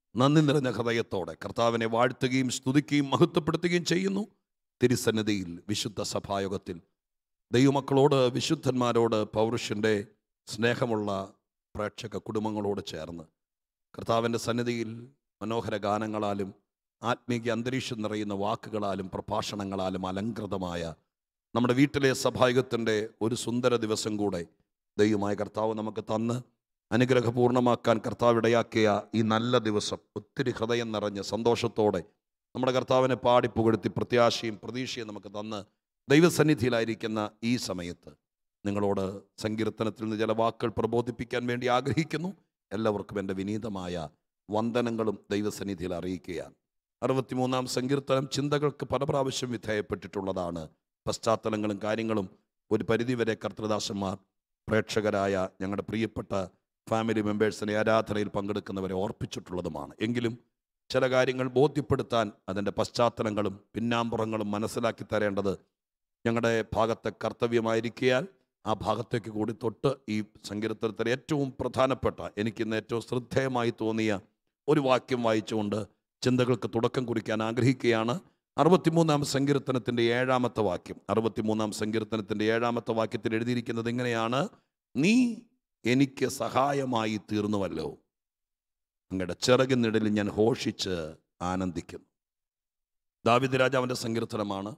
നന്ദി നിറഞ്ഞ ഹൃദയത്തോടെ കർത്താവിനെ വാഴ്ത്തുകയും സ്തുതിക്കുകയും മഹത്വപ്പെടുത്തുകയും ചെയ്യുന്നു തിരുസന്നിധിയിൽ വിശുദ്ധ സഭായോഗത്തിൽ ദൈവമക്കളോട് വിശുദ്ധന്മാരോട് പൗരുഷൻ്റെ സ്നേഹമുള്ള പ്രേക്ഷക കുടുംബങ്ങളോട് ചേർന്ന് കർത്താവിൻ്റെ സന്നിധിയിൽ മനോഹര ഗാനങ്ങളാലും ആത്മീയ അന്തരീക്ഷം നിറയുന്ന വാക്കുകളാലും പ്രഭാഷണങ്ങളാലും അലങ്കൃതമായ നമ്മുടെ വീട്ടിലെ സഭായുഗത്തിൻ്റെ ഒരു സുന്ദര ദിവസം കൂടെ ദൈവമായ കർത്താവ് നമുക്ക് തന്ന് അനുഗ്രഹപൂർണ്ണമാക്കാൻ കർത്താവ് ഇടയാക്കിയ ഈ നല്ല ദിവസം ഒത്തിരി ഹൃദയം നിറഞ്ഞ് സന്തോഷത്തോടെ നമ്മുടെ കർത്താവിനെ പാടി പുകഴ്ത്തി പ്രത്യാശയും പ്രതീക്ഷയും നമുക്ക് തന്ന് ദൈവസന്നിധിയിലായിരിക്കുന്ന ഈ സമയത്ത് നിങ്ങളോട് സങ്കീർത്തനത്തിൽ നിന്ന് ചില വാക്കുകൾ പ്രബോധിപ്പിക്കാൻ വേണ്ടി ആഗ്രഹിക്കുന്നു എല്ലാവർക്കും എൻ്റെ വിനീതമായ വന്ദനങ്ങളും ദൈവസന്നിധിയിൽ അറിയിക്കുകയാണ് അറുപത്തിമൂന്നാം സങ്കീർത്തനം ചിന്തകൾക്ക് പല പ്രാവശ്യം വിധേയപ്പെട്ടിട്ടുള്ളതാണ് പശ്ചാത്തലങ്ങളും കാര്യങ്ങളും ഒരു പരിധിവരെ കർത്തൃദാസന്മാർ പ്രേക്ഷകരായ ഞങ്ങളുടെ പ്രിയപ്പെട്ട ഫാമിലി മെമ്പേഴ്സിനെ ആരാധനയിൽ പങ്കെടുക്കുന്നവരെ ഓർപ്പിച്ചിട്ടുള്ളതുമാണ് എങ്കിലും ചില കാര്യങ്ങൾ ബോധ്യപ്പെടുത്താൻ അതിൻ്റെ പശ്ചാത്തലങ്ങളും പിന്നാമ്പുറങ്ങളും മനസ്സിലാക്കി തരേണ്ടത് ഞങ്ങളുടെ ഭാഗത്തെ കർത്തവ്യമായിരിക്കാൻ ആ ഭാഗത്തേക്ക് കൂടി തൊട്ട് ഈ സങ്കീർത്തനത്തിൽ ഏറ്റവും പ്രധാനപ്പെട്ട എനിക്കിന്ന് ഏറ്റവും ശ്രദ്ധേയമായി തോന്നിയ ഒരു വാക്യം വായിച്ചുകൊണ്ട് ചിന്തകൾക്ക് തുടക്കം കുറിക്കാൻ ആഗ്രഹിക്കുകയാണ് അറുപത്തിമൂന്നാം സങ്കീർത്തനത്തിൻ്റെ ഏഴാമത്തെ വാക്യം അറുപത്തിമൂന്നാം സങ്കീർത്തനത്തിൻ്റെ ഏഴാമത്തെ വാക്യത്തിൽ എഴുതിയിരിക്കുന്നത് ഇങ്ങനെയാണ് നീ എനിക്ക് സഹായമായി തീർന്നുവല്ലോ അങ്ങയുടെ ചിറകിനിടലിൽ ഞാൻ ഘോഷിച്ച് ആനന്ദിക്കുന്നു ദാവിദ് രാജാവിൻ്റെ സങ്കീർത്തനമാണ്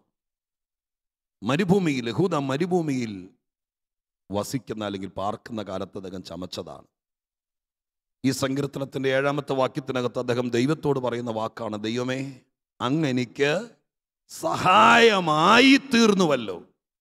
മരുഭൂമിയിൽ യഹൂദ മരുഭൂമിയിൽ വസിക്കുന്ന അല്ലെങ്കിൽ പാർക്കുന്ന കാലത്ത് അദ്ദേഹം ചമച്ചതാണ് ഈ സങ്കീർത്തനത്തിൻ്റെ ഏഴാമത്തെ വാക്യത്തിനകത്ത് അദ്ദേഹം ദൈവത്തോട് പറയുന്ന വാക്കാണ് ദൈവമേ അങ്ങ് എനിക്ക് സഹായമായി തീർന്നുവല്ലോ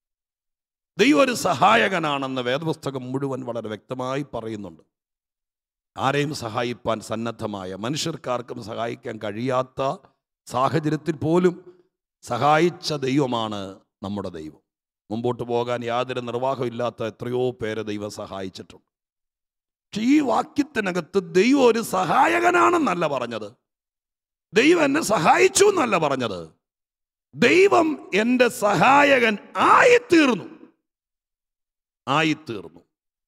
ദൈവം ഒരു സഹായകനാണെന്ന് വേദപുസ്തകം മുഴുവൻ വളരെ വ്യക്തമായി പറയുന്നുണ്ട് ആരെയും സഹായിപ്പാൻ സന്നദ്ധമായ മനുഷ്യർക്കാർക്കും സഹായിക്കാൻ കഴിയാത്ത സാഹചര്യത്തിൽ പോലും സഹായിച്ച ദൈവമാണ് നമ്മുടെ ദൈവം മുമ്പോട്ട് പോകാൻ യാതൊരു നിർവാഹമില്ലാത്ത എത്രയോ പേരെ ദൈവം സഹായിച്ചിട്ടുണ്ട് പക്ഷെ ഈ വാക്യത്തിനകത്ത് ദൈവം ഒരു സഹായകനാണെന്നല്ല പറഞ്ഞത് ദൈവം എന്നെ സഹായിച്ചു എന്നല്ല പറഞ്ഞത് ദൈവം എൻ്റെ സഹായകൻ ആയിത്തീർന്നു ആയിത്തീർന്നു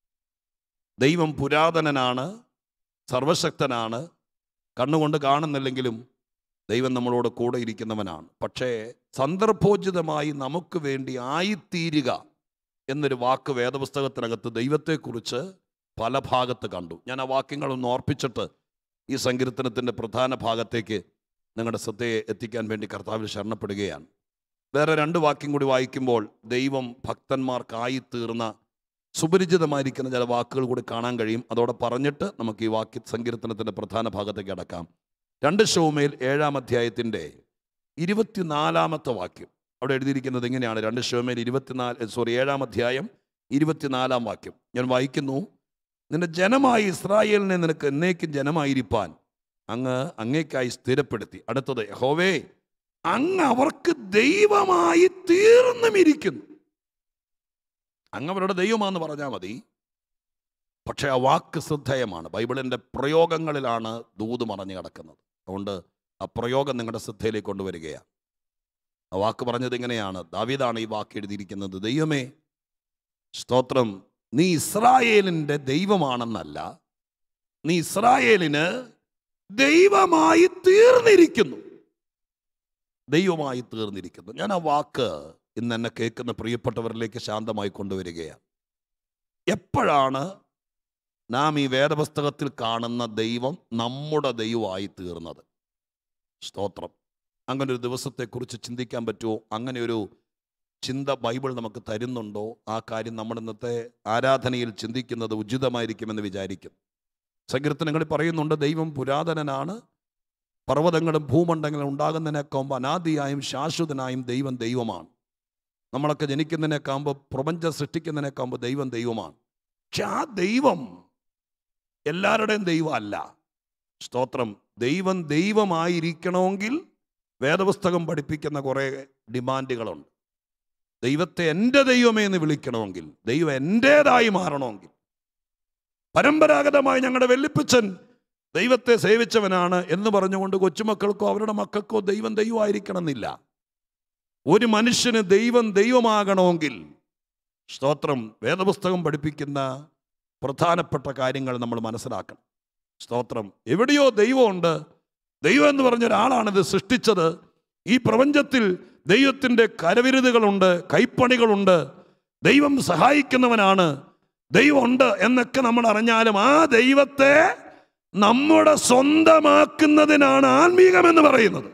ദൈവം പുരാതനനാണ് സർവശക്തനാണ് കണ്ണുകൊണ്ട് കാണുന്നില്ലെങ്കിലും ദൈവം നമ്മളോട് കൂടെ ഇരിക്കുന്നവനാണ് പക്ഷേ സന്ദർഭോചിതമായി നമുക്ക് വേണ്ടി ആയിത്തീരുക എന്നൊരു വാക്ക് വേദപുസ്തകത്തിനകത്ത് ദൈവത്തെക്കുറിച്ച് പല ഭാഗത്ത് കണ്ടു ഞാൻ ആ വാക്യങ്ങളൊന്ന് ഓർപ്പിച്ചിട്ട് ഈ സങ്കീർത്തനത്തിൻ്റെ പ്രധാന ഭാഗത്തേക്ക് നിങ്ങളുടെ ശ്രദ്ധയെ എത്തിക്കാൻ വേണ്ടി കർത്താവിൽ ശരണപ്പെടുകയാണ് വേറെ രണ്ട് വാക്യം കൂടി വായിക്കുമ്പോൾ ദൈവം ഭക്തന്മാർക്കായി തീർന്ന സുപരിചിതമായിരിക്കുന്ന ചില വാക്കുകൾ കൂടി കാണാൻ കഴിയും അതോടെ പറഞ്ഞിട്ട് നമുക്ക് ഈ വാക്യ സങ്കീർത്തനത്തിൻ്റെ പ്രധാന ഭാഗത്തേക്ക് അടക്കാം രണ്ട് ഷോമേൽ ഏഴാം അധ്യായത്തിൻ്റെ ഇരുപത്തിനാലാമത്തെ വാക്യം അവിടെ എഴുതിയിരിക്കുന്നത് എങ്ങനെയാണ് രണ്ട് ഷോമേൽ ഇരുപത്തിനാല് സോറി ഏഴാം അധ്യായം ഇരുപത്തിനാലാം വാക്യം ഞാൻ വായിക്കുന്നു നിന്റെ ജനമായി ഇസ്രായേലിനെ നിനക്ക് എന്നേക്കും ജനമായിരിക്കാൻ അങ്ങ് അങ്ങേക്കായി സ്ഥിരപ്പെടുത്തി അടുത്തത് ഹോവേ അങ്ങ് അവർക്ക് ദൈവമായി തീർന്നും ഇരിക്കുന്നു അങ്ങ് അവരുടെ ദൈവമാണെന്ന് പറഞ്ഞാൽ മതി പക്ഷേ ആ വാക്ക് ശ്രദ്ധേയമാണ് ബൈബിളിൻ്റെ പ്രയോഗങ്ങളിലാണ് ദൂത് മറഞ്ഞു കിടക്കുന്നത് അതുകൊണ്ട് ആ പ്രയോഗം നിങ്ങളുടെ ശ്രദ്ധയിലേക്ക് കൊണ്ടുവരികയാണ് ആ വാക്ക് പറഞ്ഞത് ഇങ്ങനെയാണ് ദാവീദാണ് ഈ വാക്ക് എഴുതിയിരിക്കുന്നത് ദൈവമേ സ്തോത്രം നീ ഇസ്രായേലിൻ്റെ ദൈവമാണെന്നല്ല നീ ഇസ്രായേലിന് ദൈവമായി തീർന്നിരിക്കുന്നു ദൈവമായി തീർന്നിരിക്കുന്നു ഞാൻ ആ വാക്ക് ഇന്ന് എന്നെ കേൾക്കുന്ന പ്രിയപ്പെട്ടവരിലേക്ക് ശാന്തമായി കൊണ്ടുവരികയാണ് എപ്പോഴാണ് നാം ഈ വേദപുസ്തകത്തിൽ കാണുന്ന ദൈവം നമ്മുടെ ദൈവമായി തീർന്നത് സ്തോത്രം അങ്ങനെ ഒരു ദിവസത്തെക്കുറിച്ച് ചിന്തിക്കാൻ പറ്റുമോ അങ്ങനെ ഒരു ചിന്ത ബൈബിൾ നമുക്ക് തരുന്നുണ്ടോ ആ കാര്യം നമ്മൾ ഇന്നത്തെ ആരാധനയിൽ ചിന്തിക്കുന്നത് ഉചിതമായിരിക്കുമെന്ന് വിചാരിക്കും സങ്കീർത്തനങ്ങളിൽ പറയുന്നുണ്ട് ദൈവം പുരാതനനാണ് പർവ്വതങ്ങളും ഭൂമണ്ഡലങ്ങളും ഉണ്ടാകുന്നതിനൊക്കെ മുമ്പ് അനാദിയായും ശാശ്വതനായും ദൈവം ദൈവമാണ് നമ്മളൊക്കെ ജനിക്കുന്നതിനേക്കാകുമ്പോൾ പ്രപഞ്ചം സൃഷ്ടിക്കുന്നതിനേക്കാകുമ്പോൾ ദൈവം ദൈവമാണ് പക്ഷെ ആ ദൈവം എല്ലാവരുടെയും ദൈവമല്ല സ്തോത്രം ദൈവം ദൈവമായിരിക്കണമെങ്കിൽ വേദപുസ്തകം പഠിപ്പിക്കുന്ന കുറേ ഡിമാൻഡുകളുണ്ട് ദൈവത്തെ എൻ്റെ ദൈവമേ എന്ന് വിളിക്കണമെങ്കിൽ ദൈവം എൻ്റേതായി മാറണമെങ്കിൽ പരമ്പരാഗതമായി ഞങ്ങളുടെ വെള്ളിപ്പച്ചൻ ദൈവത്തെ സേവിച്ചവനാണ് എന്ന് പറഞ്ഞുകൊണ്ട് കൊച്ചുമക്കൾക്കോ അവരുടെ മക്കൾക്കോ ദൈവം ദൈവമായിരിക്കണം എന്നില്ല ഒരു മനുഷ്യന് ദൈവം ദൈവമാകണമെങ്കിൽ സ്തോത്രം വേദപുസ്തകം പഠിപ്പിക്കുന്ന പ്രധാനപ്പെട്ട കാര്യങ്ങൾ നമ്മൾ മനസ്സിലാക്കണം സ്തോത്രം എവിടെയോ ദൈവമുണ്ട് ദൈവം എന്ന് പറഞ്ഞ ഒരാളാണിത് സൃഷ്ടിച്ചത് ഈ പ്രപഞ്ചത്തിൽ ദൈവത്തിൻ്റെ കരവിരുതുകളുണ്ട് കൈപ്പണികളുണ്ട് ദൈവം സഹായിക്കുന്നവനാണ് ദൈവമുണ്ട് എന്നൊക്കെ നമ്മൾ അറിഞ്ഞാലും ആ ദൈവത്തെ നമ്മുടെ സ്വന്തമാക്കുന്നതിനാണ് ആത്മീകം എന്ന് പറയുന്നത്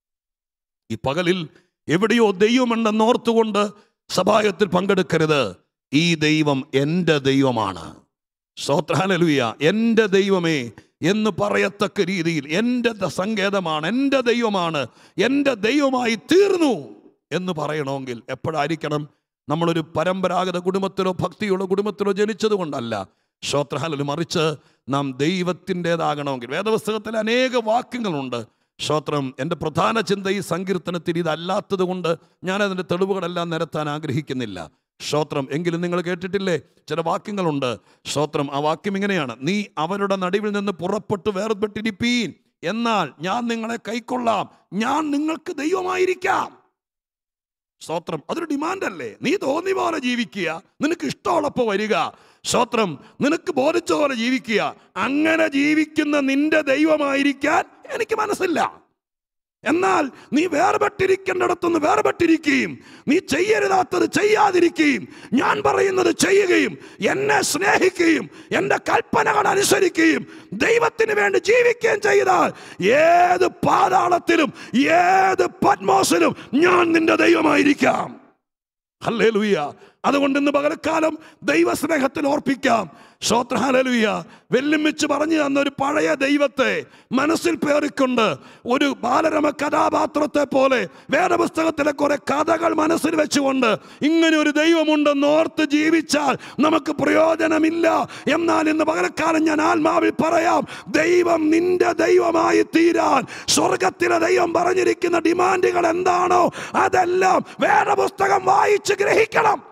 ഈ പകലിൽ എവിടെയോ ദൈവമുണ്ടെന്ന് ഓർത്തുകൊണ്ട് സഭായത്തിൽ പങ്കെടുക്കരുത് ഈ ദൈവം എൻ്റെ ദൈവമാണ് സ്തോത്രാലലുയ എൻ്റെ ദൈവമേ എന്ന് പറയത്തക്ക രീതിയിൽ എൻ്റെ ദ- സങ്കേതമാണ് എൻ്റെ ദൈവമാണ് എൻ്റെ ദൈവമായി തീർന്നു എന്ന് പറയണമെങ്കിൽ എപ്പോഴായിരിക്കണം നമ്മളൊരു പരമ്പരാഗത കുടുംബത്തിലോ ഭക്തിയുള്ള കുടുംബത്തിലോ ജനിച്ചത് കൊണ്ടല്ല ശ്രോത്രഹാലു മറിച്ച് നാം ദൈവത്തിൻ്റെതാകണമെങ്കിൽ വേദപുസ്തകത്തിൽ അനേക വാക്യങ്ങളുണ്ട് ശ്രോത്രം എൻ്റെ പ്രധാന ചിന്ത ഈ സങ്കീർത്തനത്തിൽ ഇതല്ലാത്തത് കൊണ്ട് ഞാനതിൻ്റെ തെളിവുകളെല്ലാം നിരത്താൻ ആഗ്രഹിക്കുന്നില്ല ശ്രോത്രം എങ്കിലും നിങ്ങൾ കേട്ടിട്ടില്ലേ ചില വാക്യങ്ങളുണ്ട് ശ്രോത്രം ആ വാക്യം ഇങ്ങനെയാണ് നീ അവരുടെ നടുവിൽ നിന്ന് പുറപ്പെട്ട് വേർപെട്ടിരിപ്പീൻ എന്നാൽ ഞാൻ നിങ്ങളെ കൈക്കൊള്ളാം ഞാൻ നിങ്ങൾക്ക് ദൈവമായിരിക്കാം സ്തോത്രം അതൊരു ഡിമാൻഡ് അല്ലേ നീ തോന്നി പോലെ ജീവിക്കുക നിനക്ക് ഇഷ്ടമുള്ളപ്പോൾ വരിക സ്തോത്രം നിനക്ക് ബോധിച്ച പോലെ ജീവിക്കുക അങ്ങനെ ജീവിക്കുന്ന നിന്റെ ദൈവമായിരിക്കാൻ എനിക്ക് മനസ്സില്ല എന്നാൽ നീ വേർപെട്ടിരിക്കേണ്ടിടത്തുനിന്ന് വേർപെട്ടിരിക്കുകയും നീ ചെയ്യരുതാത്തത് ചെയ്യാതിരിക്കുകയും ഞാൻ പറയുന്നത് ചെയ്യുകയും എന്നെ സ്നേഹിക്കുകയും എൻ്റെ കൽപ്പനകൾ അനുസരിക്കുകയും ദൈവത്തിന് വേണ്ടി ജീവിക്കുകയും ചെയ്താൽ ഏത് പാതാളത്തിലും ഏത് പത്മോസിലും ഞാൻ നിന്റെ ദൈവമായിരിക്കാം ഹല്ലേ അതുകൊണ്ട് ഇന്ന് പകൽക്കാലം ദൈവസ്നേഹത്തിൽ ഓർപ്പിക്കാം ശ്രോത്ര ഹലലുയ വെല്ലുമിച്ച് പറഞ്ഞു തന്ന ഒരു പഴയ ദൈവത്തെ മനസ്സിൽ പേറിക്കൊണ്ട് ഒരു ബാലരമ കഥാപാത്രത്തെ പോലെ വേദപുസ്തകത്തിലെ കുറെ കഥകൾ മനസ്സിൽ വെച്ചുകൊണ്ട് ഇങ്ങനെ ഒരു ദൈവമുണ്ടെന്ന് ഓർത്ത് ജീവിച്ചാൽ നമുക്ക് പ്രയോജനമില്ല എന്നാൽ ഇന്ന് പകൽക്കാലം ഞാൻ ആത്മാവിൽ പറയാം ദൈവം നിന്റെ ദൈവമായി തീരാൻ സ്വർഗത്തിലെ ദൈവം പറഞ്ഞിരിക്കുന്ന ഡിമാൻഡുകൾ എന്താണോ അതെല്ലാം വേദപുസ്തകം വായിച്ച് ഗ്രഹിക്കണം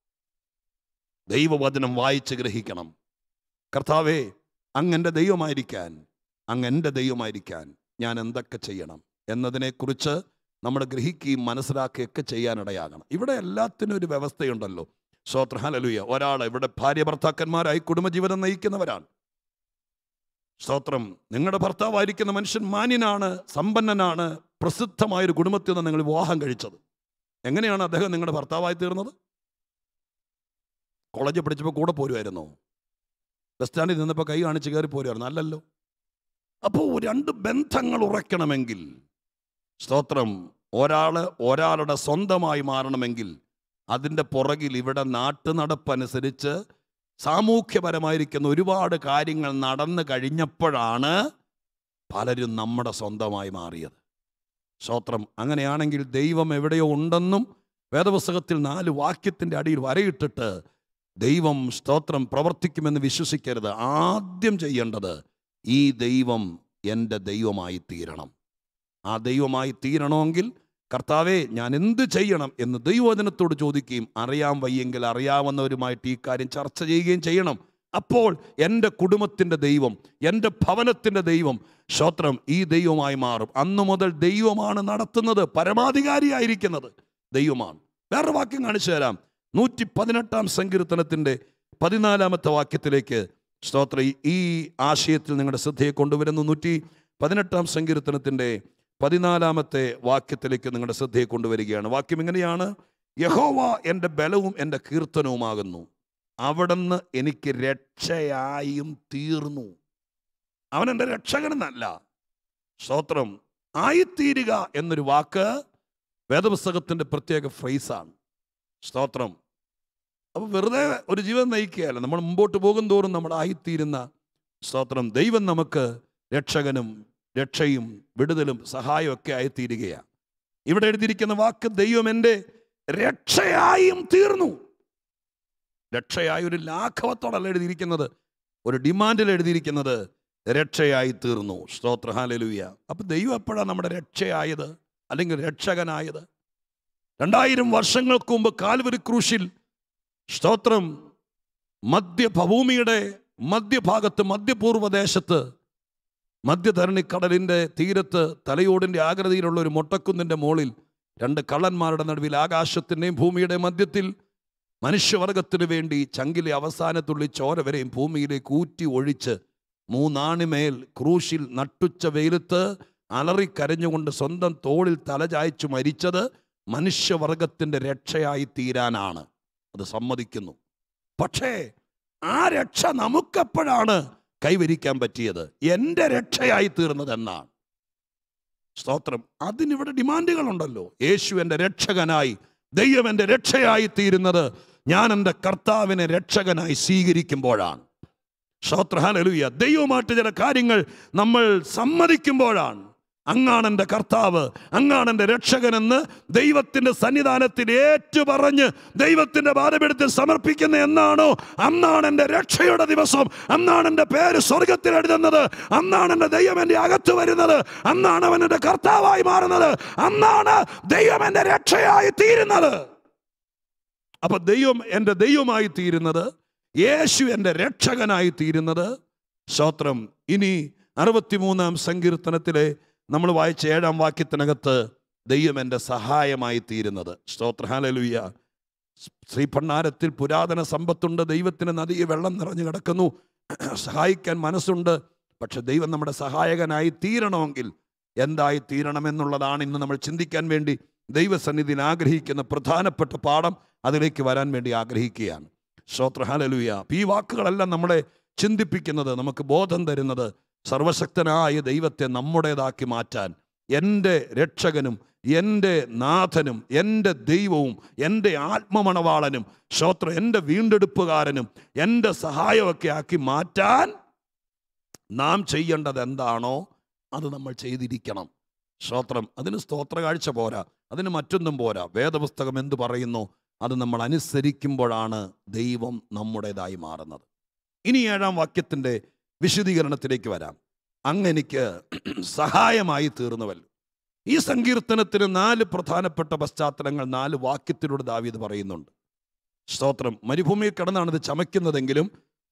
ദൈവവചനം വായിച്ച് ഗ്രഹിക്കണം കർത്താവേ അങ്ങൻ്റെ ദൈവമായിരിക്കാൻ അങ്ങ് എൻ്റെ ദൈവമായിരിക്കാൻ ഞാൻ എന്തൊക്കെ ചെയ്യണം എന്നതിനെക്കുറിച്ച് നമ്മൾ ഗ്രഹിക്കുകയും മനസ്സിലാക്കുകയൊക്കെ ചെയ്യാനിടയാകണം ഇവിടെ എല്ലാത്തിനും ഒരു വ്യവസ്ഥയുണ്ടല്ലോ സ്തോത്രഹാലലുയ ഒരാൾ ഇവിടെ ഭാര്യ ഭർത്താക്കന്മാരായി കുടുംബജീവിതം നയിക്കുന്നവരാണ് സ്തോത്രം നിങ്ങളുടെ ഭർത്താവായിരിക്കുന്ന മനുഷ്യൻ മാന്യനാണ് സമ്പന്നനാണ് പ്രസിദ്ധമായൊരു കുടുംബത്തിൽ നിന്ന് നിങ്ങൾ വിവാഹം കഴിച്ചത് എങ്ങനെയാണ് അദ്ദേഹം നിങ്ങളുടെ ഭർത്താവായി തീർന്നത് കോളേജിൽ പഠിച്ചപ്പോൾ കൂടെ പോരുമായിരുന്നോ ബസ് സ്റ്റാൻഡിൽ നിന്നപ്പോൾ കൈ കാണിച്ച് കയറി പോരുമായിരുന്നു അല്ലല്ലോ അപ്പോൾ രണ്ട് ബന്ധങ്ങൾ ഉറയ്ക്കണമെങ്കിൽ സ്തോത്രം ഒരാൾ ഒരാളുടെ സ്വന്തമായി മാറണമെങ്കിൽ അതിൻ്റെ പുറകിൽ ഇവിടെ നാട്ടുനടപ്പനുസരിച്ച് സാമൂഹ്യപരമായിരിക്കുന്ന ഒരുപാട് കാര്യങ്ങൾ നടന്നു കഴിഞ്ഞപ്പോഴാണ് പലരും നമ്മുടെ സ്വന്തമായി മാറിയത് സ്തോത്രം അങ്ങനെയാണെങ്കിൽ ദൈവം എവിടെയോ ഉണ്ടെന്നും വേദപുസ്തകത്തിൽ നാല് വാക്യത്തിൻ്റെ അടിയിൽ വരയിട്ടിട്ട് ദൈവം സ്തോത്രം പ്രവർത്തിക്കുമെന്ന് വിശ്വസിക്കരുത് ആദ്യം ചെയ്യേണ്ടത് ഈ ദൈവം എൻ്റെ ദൈവമായി തീരണം ആ ദൈവമായി തീരണമെങ്കിൽ കർത്താവെ ഞാൻ എന്ത് ചെയ്യണം എന്ന് ദൈവവചനത്തോട് ചോദിക്കുകയും അറിയാൻ വയ്യെങ്കിൽ അറിയാവുന്നവരുമായിട്ട് ഈ കാര്യം ചർച്ച ചെയ്യുകയും ചെയ്യണം അപ്പോൾ എൻ്റെ കുടുംബത്തിൻ്റെ ദൈവം എൻ്റെ ഭവനത്തിൻ്റെ ദൈവം ശ്രോത്രം ഈ ദൈവമായി മാറും അന്നു മുതൽ ദൈവമാണ് നടത്തുന്നത് പരമാധികാരിയായിരിക്കുന്നത് ദൈവമാണ് വേറെ വാക്യം കാണിച്ചു തരാം നൂറ്റി പതിനെട്ടാം സങ്കീർത്തനത്തിൻ്റെ പതിനാലാമത്തെ വാക്യത്തിലേക്ക് സ്തോത്ര ഈ ആശയത്തിൽ നിങ്ങളുടെ ശ്രദ്ധയെ കൊണ്ടുവരുന്നു നൂറ്റി പതിനെട്ടാം സങ്കീർത്തനത്തിൻ്റെ പതിനാലാമത്തെ വാക്യത്തിലേക്ക് നിങ്ങളുടെ ശ്രദ്ധയെ കൊണ്ടുവരികയാണ് വാക്യം ഇങ്ങനെയാണ് യഹോവ എൻ്റെ ബലവും എൻ്റെ കീർത്തനവുമാകുന്നു അവിടുന്ന് എനിക്ക് രക്ഷയായും തീർന്നു അവൻ എൻ്റെ രക്ഷകനെന്നല്ല സ്തോത്രം ആയിത്തീരുക എന്നൊരു വാക്ക് വേദപുസ്തകത്തിൻ്റെ പ്രത്യേക ഫ്രൈസാണ് സ്തോത്രം അപ്പോൾ വെറുതെ ഒരു ജീവിതം നയിക്കുകയല്ല നമ്മൾ മുമ്പോട്ട് പോകും തോറും നമ്മൾ ആയിത്തീരുന്ന സ്തോത്രം ദൈവം നമുക്ക് രക്ഷകനും രക്ഷയും വിടുതലും സഹായവും ഒക്കെ ആയിത്തീരുകയാണ് ഇവിടെ എഴുതിയിരിക്കുന്ന വാക്ക് ദൈവം എൻ്റെ രക്ഷയായും തീർന്നു രക്ഷയായ ഒരു ലാഘവത്തോടല്ല എഴുതിയിരിക്കുന്നത് ഒരു ഡിമാൻഡിൽ എഴുതിയിരിക്കുന്നത് രക്ഷയായി തീർന്നു സ്തോത്ര ഹാലലുയ അപ്പൊ ദൈവം എപ്പോഴാണ് നമ്മുടെ രക്ഷയായത് അല്ലെങ്കിൽ രക്ഷകനായത് രണ്ടായിരം വർഷങ്ങൾക്ക് മുമ്പ് കാൽവരി ക്രൂശിൽ സ്തോത്രം മധ്യഭൂമിയുടെ മധ്യഭാഗത്ത് മധ്യപൂർവ്വദേശത്ത് മധ്യധരണിക്കടലിൻ്റെ തീരത്ത് തലയോടിൻ്റെ ആകൃതിയിലുള്ള ഒരു മൊട്ടക്കുന്നിൻ്റെ മുകളിൽ രണ്ട് കള്ളന്മാരുടെ നടുവിൽ ആകാശത്തിൻ്റെയും ഭൂമിയുടെ മധ്യത്തിൽ മനുഷ്യവർഗത്തിനു വേണ്ടി ചങ്കിലെ അവസാനത്തുള്ളി ചോര വരെയും ഭൂമിയിലേക്ക് ഊറ്റി ഒഴിച്ച് മൂന്നാണിമേൽ ക്രൂശിൽ നട്ടുച്ച വെയിലത്ത് അലറി കരഞ്ഞുകൊണ്ട് സ്വന്തം തോളിൽ തലചായ്ച്ചു മരിച്ചത് മനുഷ്യവർഗത്തിൻ്റെ രക്ഷയായി തീരാനാണ് അത് സമ്മതിക്കുന്നു പക്ഷേ ആ രക്ഷ നമുക്കെപ്പോഴാണ് കൈവരിക്കാൻ പറ്റിയത് എൻ്റെ രക്ഷയായി തീർന്നത് എന്നാണ് സ്തോത്രം അതിനിവിടെ ഡിമാൻഡുകളുണ്ടല്ലോ യേശു എൻ്റെ രക്ഷകനായി ദൈവം എൻ്റെ രക്ഷയായി തീരുന്നത് ഞാൻ എൻ്റെ കർത്താവിനെ രക്ഷകനായി സ്വീകരിക്കുമ്പോഴാണ് സ്തോത്രഹാലലുയ ദൈവമായിട്ട് ചില കാര്യങ്ങൾ നമ്മൾ സമ്മതിക്കുമ്പോഴാണ് അങ്ങാണ് എൻ്റെ കർത്താവ് അങ്ങാണ് എൻ്റെ രക്ഷകനെന്ന് ദൈവത്തിൻ്റെ സന്നിധാനത്തിൽ ഏറ്റുപറഞ്ഞ് ദൈവത്തിൻ്റെ പാതപീഠത്തിൽ സമർപ്പിക്കുന്ന എന്നാണോ അന്നാണ് എൻ്റെ രക്ഷയുടെ ദിവസം അന്നാണ് എൻ്റെ പേര് സ്വർഗത്തിൽ എഴുതുന്നത് അന്നാണ് എൻ്റെ ദൈവം എൻ്റെ അകത്ത് വരുന്നത് അന്നാണ് അവൻ എൻ്റെ കർത്താവായി മാറുന്നത് അന്നാണ് ദൈവം എൻ്റെ രക്ഷയായി തീരുന്നത് അപ്പൊ ദൈവം എൻ്റെ ദൈവമായി തീരുന്നത് യേശു എൻ്റെ രക്ഷകനായി തീരുന്നത് സ്തോത്രം ഇനി അറുപത്തിമൂന്നാം സങ്കീർത്തനത്തിലെ നമ്മൾ വായിച്ച ഏഴാം വാക്യത്തിനകത്ത് ദൈവം എൻ്റെ സഹായമായി തീരുന്നത് സ്തോത്രഹാലലുയ്യ ശ്രീഭണ്ണാരത്തിൽ പുരാതന സമ്പത്തുണ്ട് ദൈവത്തിന് നദിയെ വെള്ളം നിറഞ്ഞു കിടക്കുന്നു സഹായിക്കാൻ മനസ്സുണ്ട് പക്ഷെ ദൈവം നമ്മുടെ സഹായകനായി തീരണമെങ്കിൽ എന്തായി തീരണമെന്നുള്ളതാണ് ഇന്ന് നമ്മൾ ചിന്തിക്കാൻ വേണ്ടി ദൈവസന്നിധിയിൽ ആഗ്രഹിക്കുന്ന പ്രധാനപ്പെട്ട പാഠം അതിലേക്ക് വരാൻ വേണ്ടി ആഗ്രഹിക്കുകയാണ് ശ്രോത്രഹാലലുയ ഈ വാക്കുകളെല്ലാം നമ്മളെ ചിന്തിപ്പിക്കുന്നത് നമുക്ക് ബോധം തരുന്നത് സർവശക്തനായ ദൈവത്തെ നമ്മുടേതാക്കി മാറ്റാൻ എൻ്റെ രക്ഷകനും എൻ്റെ നാഥനും എൻ്റെ ദൈവവും എൻ്റെ ആത്മമണവാളനും ശ്രോത്ര എൻ്റെ വീണ്ടെടുപ്പുകാരനും എൻ്റെ സഹായമൊക്കെ ആക്കി മാറ്റാൻ നാം ചെയ്യേണ്ടത് എന്താണോ അത് നമ്മൾ ചെയ്തിരിക്കണം സ്തോത്രം അതിന് സ്തോത്ര കാഴ്ച പോരാ അതിന് മറ്റൊന്നും പോരാ വേദപുസ്തകം എന്ത് പറയുന്നു അത് നമ്മൾ അനുസരിക്കുമ്പോഴാണ് ദൈവം നമ്മുടേതായി മാറുന്നത് ഇനി ഏഴാം വാക്യത്തിൻ്റെ വിശദീകരണത്തിലേക്ക് വരാം അങ്ങെനിക്ക് സഹായമായി തീർന്നുവല്ലോ ഈ സങ്കീർത്തനത്തിന് നാല് പ്രധാനപ്പെട്ട പശ്ചാത്തലങ്ങൾ നാല് വാക്യത്തിലൂടെ ദാവീദ് പറയുന്നുണ്ട് സ്തോത്രം മരുഭൂമിയിൽ കിടന്നാണ് ഇത് ചമയ്ക്കുന്നതെങ്കിലും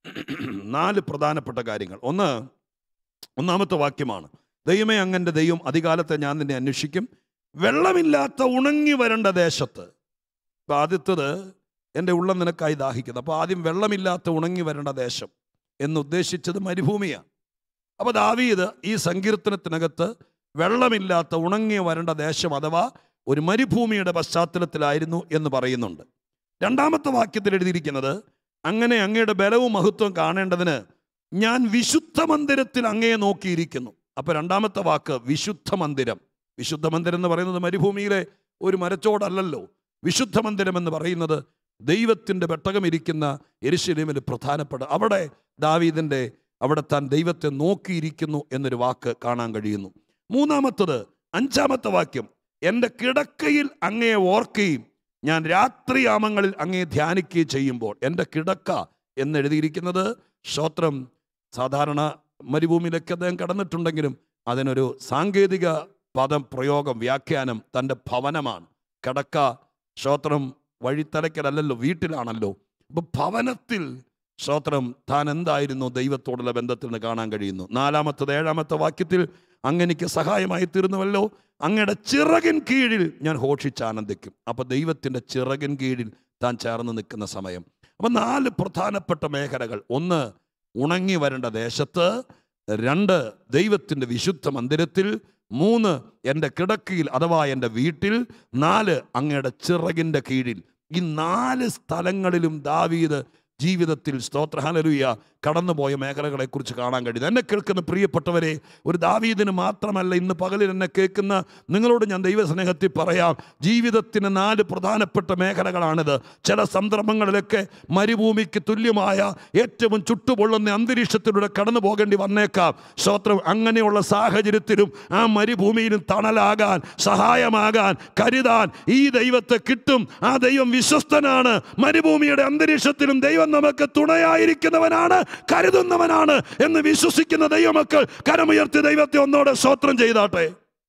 നാല് പ്രധാനപ്പെട്ട കാര്യങ്ങൾ ഒന്ന് ഒന്നാമത്തെ വാക്യമാണ് ദൈവമേ അങ്ങൻ്റെ ദൈവം അധികാലത്തെ ഞാൻ നിന്നെ അന്വേഷിക്കും വെള്ളമില്ലാത്ത ഉണങ്ങി വരേണ്ട ദേശത്ത് ഇപ്പം ആദ്യത്തത് എൻ്റെ ഉള്ളം നിനക്കായി ദാഹിക്കുന്നത് അപ്പോൾ ആദ്യം വെള്ളമില്ലാത്ത ഉണങ്ങി വരേണ്ട ദേശം എന്നുദ്ദേശിച്ചത് മരുഭൂമിയാണ് അപ്പോൾ ദാവീദ് ഈ സങ്കീർത്തനത്തിനകത്ത് വെള്ളമില്ലാത്ത ഉണങ്ങി വരേണ്ട ദേശം അഥവാ ഒരു മരുഭൂമിയുടെ പശ്ചാത്തലത്തിലായിരുന്നു എന്ന് പറയുന്നുണ്ട് രണ്ടാമത്തെ വാക്യത്തിൽ എഴുതിയിരിക്കുന്നത് അങ്ങനെ അങ്ങയുടെ ബലവും മഹത്വം കാണേണ്ടതിന് ഞാൻ വിശുദ്ധ മന്ദിരത്തിൽ അങ്ങയെ നോക്കിയിരിക്കുന്നു അപ്പൊ രണ്ടാമത്തെ വാക്ക് വിശുദ്ധ മന്ദിരം വിശുദ്ധ മന്ദിരം എന്ന് പറയുന്നത് മരുഭൂമിയിലെ ഒരു മരച്ചോടല്ലല്ലോ വിശുദ്ധ മന്ദിരം എന്ന് പറയുന്നത് ദൈവത്തിൻ്റെ പെട്ടകം ഇരിക്കുന്ന എരിശിലേമിൽ പ്രധാനപ്പെട്ട അവിടെ ദാവീദിൻ്റെ അവിടെ താൻ ദൈവത്തെ നോക്കിയിരിക്കുന്നു എന്നൊരു വാക്ക് കാണാൻ കഴിയുന്നു മൂന്നാമത്തത് അഞ്ചാമത്തെ വാക്യം എൻ്റെ കിടക്കയിൽ അങ്ങയെ ഓർക്കുകയും ഞാൻ രാത്രിയാമങ്ങളിൽ അങ്ങയെ ധ്യാനിക്കുകയും ചെയ്യുമ്പോൾ എൻ്റെ കിടക്ക എന്നെഴുതിയിരിക്കുന്നത് ശ്രോത്രം സാധാരണ മരുഭൂമിയിലൊക്കെ അദ്ദേഹം കടന്നിട്ടുണ്ടെങ്കിലും അതിനൊരു സാങ്കേതിക പദം പ്രയോഗം വ്യാഖ്യാനം തൻ്റെ ഭവനമാണ് കിടക്ക ശ്രോത്രം വഴിത്തലക്കലല്ലോ വീട്ടിലാണല്ലോ അപ്പൊ ഭവനത്തിൽ ശ്രോത്രം താൻ എന്തായിരുന്നു ദൈവത്തോടുള്ള ബന്ധത്തിൽ നിന്ന് കാണാൻ കഴിയുന്നു നാലാമത്തത് ഏഴാമത്തെ വാക്യത്തിൽ അങ്ങനെക്ക് സഹായമായി തീർന്നുവല്ലോ അങ്ങയുടെ ചിറകിൻ കീഴിൽ ഞാൻ ഘോഷിച്ചാനന്ദിക്കും അപ്പൊ ദൈവത്തിൻ്റെ ചിറകിൻ കീഴിൽ താൻ ചേർന്ന് നിൽക്കുന്ന സമയം അപ്പൊ നാല് പ്രധാനപ്പെട്ട മേഖലകൾ ഒന്ന് ഉണങ്ങി വരേണ്ട ദേശത്ത് രണ്ട് ദൈവത്തിൻ്റെ വിശുദ്ധ മന്ദിരത്തിൽ മൂന്ന് എൻ്റെ കിടക്കയിൽ അഥവാ എൻ്റെ വീട്ടിൽ നാല് അങ്ങയുടെ ചിറകിൻ്റെ കീഴിൽ ഈ നാല് സ്ഥലങ്ങളിലും ദാവീദ് ജീവിതത്തിൽ സ്തോത്രഹാലലുയ കടന്നുപോയ മേഖലകളെക്കുറിച്ച് കാണാൻ കഴിയുന്നു എന്നെ കേൾക്കുന്ന പ്രിയപ്പെട്ടവരെ ഒരു ദാവീദിന് മാത്രമല്ല ഇന്ന് പകലിൽ എന്നെ കേൾക്കുന്ന നിങ്ങളോട് ഞാൻ ദൈവസ്നേഹത്തിൽ പറയാം ജീവിതത്തിന് നാല് പ്രധാനപ്പെട്ട മേഖലകളാണിത് ചില സന്ദർഭങ്ങളിലൊക്കെ മരുഭൂമിക്ക് തുല്യമായ ഏറ്റവും ചുട്ടുപൊള്ളുന്ന അന്തരീക്ഷത്തിലൂടെ കടന്നു പോകേണ്ടി വന്നേക്കാം സ്തോത്രം അങ്ങനെയുള്ള സാഹചര്യത്തിലും ആ മരുഭൂമിയിലും തണലാകാൻ സഹായമാകാൻ കരുതാൻ ഈ ദൈവത്തെ കിട്ടും ആ ദൈവം വിശ്വസ്തനാണ് മരുഭൂമിയുടെ അന്തരീക്ഷത്തിലും ദൈവം നമുക്ക് തുണയായിരിക്കുന്നവനാണ് കരുതുന്നവനാണ് എന്ന് വിശ്വസിക്കുന്ന ദൈവമക്കൾ കരമുയർത്തി ദൈവത്തെ ഒന്നോടെ സ്തോത്രം ചെയ്താട്ടെ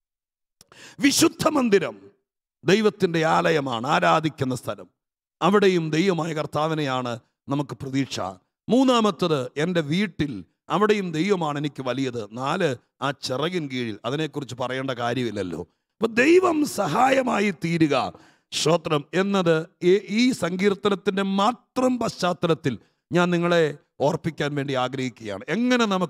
വിശുദ്ധ മന്ദിരം ദൈവത്തിൻ്റെ ആലയമാണ് ആരാധിക്കുന്ന സ്ഥലം അവിടെയും ദൈവമായ കർത്താവിനെയാണ് നമുക്ക് പ്രതീക്ഷ മൂന്നാമത്തത് എൻ്റെ വീട്ടിൽ അവിടെയും ദൈവമാണ് എനിക്ക് വലിയത് നാല് ആ ചിറകിൻ കീഴിൽ അതിനെക്കുറിച്ച് പറയേണ്ട കാര്യമില്ലല്ലോ അപ്പൊ ദൈവം സഹായമായി തീരുക ശ്രോത്രം എന്നത് ഈ- ഈ സങ്കീർത്തനത്തിൻ്റെ മാത്രം പശ്ചാത്തലത്തിൽ ഞാൻ നിങ്ങളെ ഓർപ്പിക്കാൻ വേണ്ടി ആഗ്രഹിക്കുകയാണ് എങ്ങനെ നമുക്ക്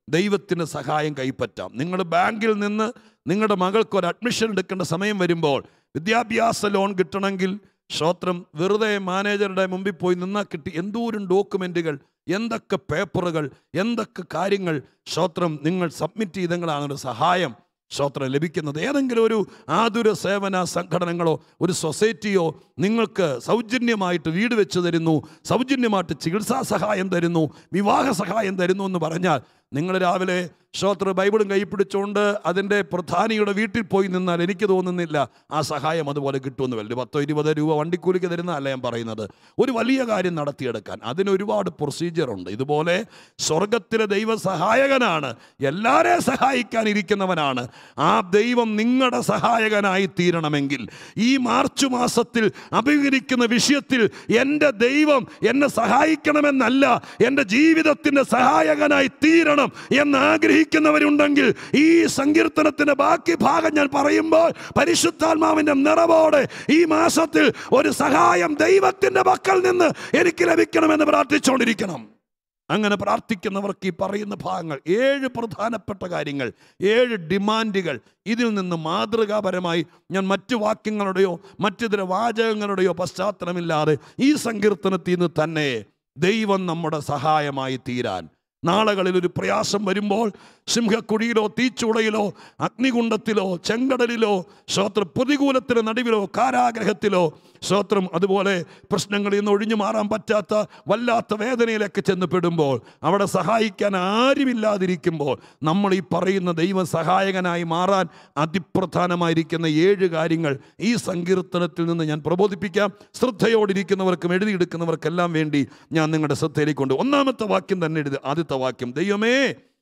ദൈവത്തിൻ്റെ സഹായം കൈപ്പറ്റാം നിങ്ങൾ ബാങ്കിൽ നിന്ന് നിങ്ങളുടെ മകൾക്ക് ഒരു അഡ്മിഷൻ എടുക്കേണ്ട സമയം വരുമ്പോൾ വിദ്യാഭ്യാസ ലോൺ കിട്ടണമെങ്കിൽ ശ്രോത്രം വെറുതെ മാനേജറുടെ മുമ്പിൽ പോയി നിന്നാൽ കിട്ടി എന്തോരം ഡോക്യുമെൻറ്റുകൾ എന്തൊക്കെ പേപ്പറുകൾ എന്തൊക്കെ കാര്യങ്ങൾ ശ്രോത്രം നിങ്ങൾ സബ്മിറ്റ് ചെയ്തെങ്കിലാണ് ഒരു സഹായം ശ്രോത്രം ലഭിക്കുന്നത് ഏതെങ്കിലും ഒരു ആതുര സേവന സംഘടനകളോ ഒരു സൊസൈറ്റിയോ നിങ്ങൾക്ക് സൗജന്യമായിട്ട് വീട് വെച്ച് തരുന്നു സൗജന്യമായിട്ട് ചികിത്സാ സഹായം തരുന്നു വിവാഹ സഹായം തരുന്നു എന്ന് പറഞ്ഞാൽ നിങ്ങൾ രാവിലെ ശ്രോത്ര ബൈബിളും കൈ പിടിച്ചുകൊണ്ട് അതിൻ്റെ പ്രധാനിയുടെ വീട്ടിൽ പോയി നിന്നാൽ എനിക്ക് തോന്നുന്നില്ല ആ സഹായം അതുപോലെ കിട്ടുമെന്ന് വലിയ പത്തോ ഇരുപതോ രൂപ വണ്ടിക്കൂലിക്ക് തരുന്നതല്ല ഞാൻ പറയുന്നത് ഒരു വലിയ കാര്യം നടത്തിയെടുക്കാൻ അതിന് ഒരുപാട് പ്രൊസീജിയറുണ്ട് ഇതുപോലെ സ്വർഗത്തിലെ ദൈവ സഹായകനാണ് എല്ലാവരെ സഹായിക്കാൻ ഇരിക്കുന്നവനാണ് ആ ദൈവം നിങ്ങളുടെ സഹായകനായി തീരണമെങ്കിൽ ഈ മാർച്ച് മാസത്തിൽ അഭിമുഖീകരിക്കുന്ന വിഷയത്തിൽ എൻ്റെ ദൈവം എന്നെ സഹായിക്കണമെന്നല്ല എൻ്റെ ജീവിതത്തിൻ്റെ സഹായകനായി തീരണം എന്ന് ആഗ്രഹിക്കുന്നവരുണ്ടെങ്കിൽ ഈ സങ്കീർത്തനത്തിന്റെ ബാക്കി ഭാഗം ഞാൻ പറയുമ്പോൾ പരിശുദ്ധാത്മാവിന്റെ നിറവോടെ ഈ മാസത്തിൽ ഒരു സഹായം ദൈവത്തിന്റെ പക്കൽ നിന്ന് എനിക്ക് ലഭിക്കണമെന്ന് പ്രാർത്ഥിച്ചുകൊണ്ടിരിക്കണം അങ്ങനെ പ്രാർത്ഥിക്കുന്നവർക്ക് ഈ പറയുന്ന ഭാഗങ്ങൾ ഏഴ് പ്രധാനപ്പെട്ട കാര്യങ്ങൾ ഏഴ് ഡിമാൻഡുകൾ ഇതിൽ നിന്ന് മാതൃകാപരമായി ഞാൻ മറ്റു വാക്യങ്ങളുടെയോ മറ്റിതര വാചകങ്ങളുടെയോ പശ്ചാത്തലമില്ലാതെ ഈ സങ്കീർത്തനത്തിൽ നിന്ന് തന്നെ ദൈവം നമ്മുടെ സഹായമായി തീരാൻ നാളുകളിൽ ഒരു പ്രയാസം വരുമ്പോൾ സിംഹക്കുഴിയിലോ തീച്ചൂളയിലോ അഗ്നികുണ്ഡത്തിലോ ചെങ്കടലിലോ ശ്രോത്ര പ്രതികൂലത്തിന് നടുവിലോ കാരാഗ്രഹത്തിലോ ശ്രോത്രം അതുപോലെ പ്രശ്നങ്ങളിൽ നിന്ന് ഒഴിഞ്ഞു മാറാൻ പറ്റാത്ത വല്ലാത്ത വേദനയിലൊക്കെ ചെന്ന് പെടുമ്പോൾ അവിടെ സഹായിക്കാൻ ആരുമില്ലാതിരിക്കുമ്പോൾ നമ്മൾ ഈ പറയുന്ന ദൈവ സഹായകനായി മാറാൻ അതിപ്രധാനമായിരിക്കുന്ന ഏഴ് കാര്യങ്ങൾ ഈ സങ്കീർത്തനത്തിൽ നിന്ന് ഞാൻ പ്രബോധിപ്പിക്കാം ശ്രദ്ധയോടിരിക്കുന്നവർക്കും എഴുതിയെടുക്കുന്നവർക്കെല്ലാം വേണ്ടി ഞാൻ നിങ്ങളുടെ ശ്രദ്ധയിലേക്ക് കൊണ്ട് ഒന്നാമത്തെ വാക്യം തന്നെ എഴുതി ആദ്യത്തെ വാക്യം ദൈവമേ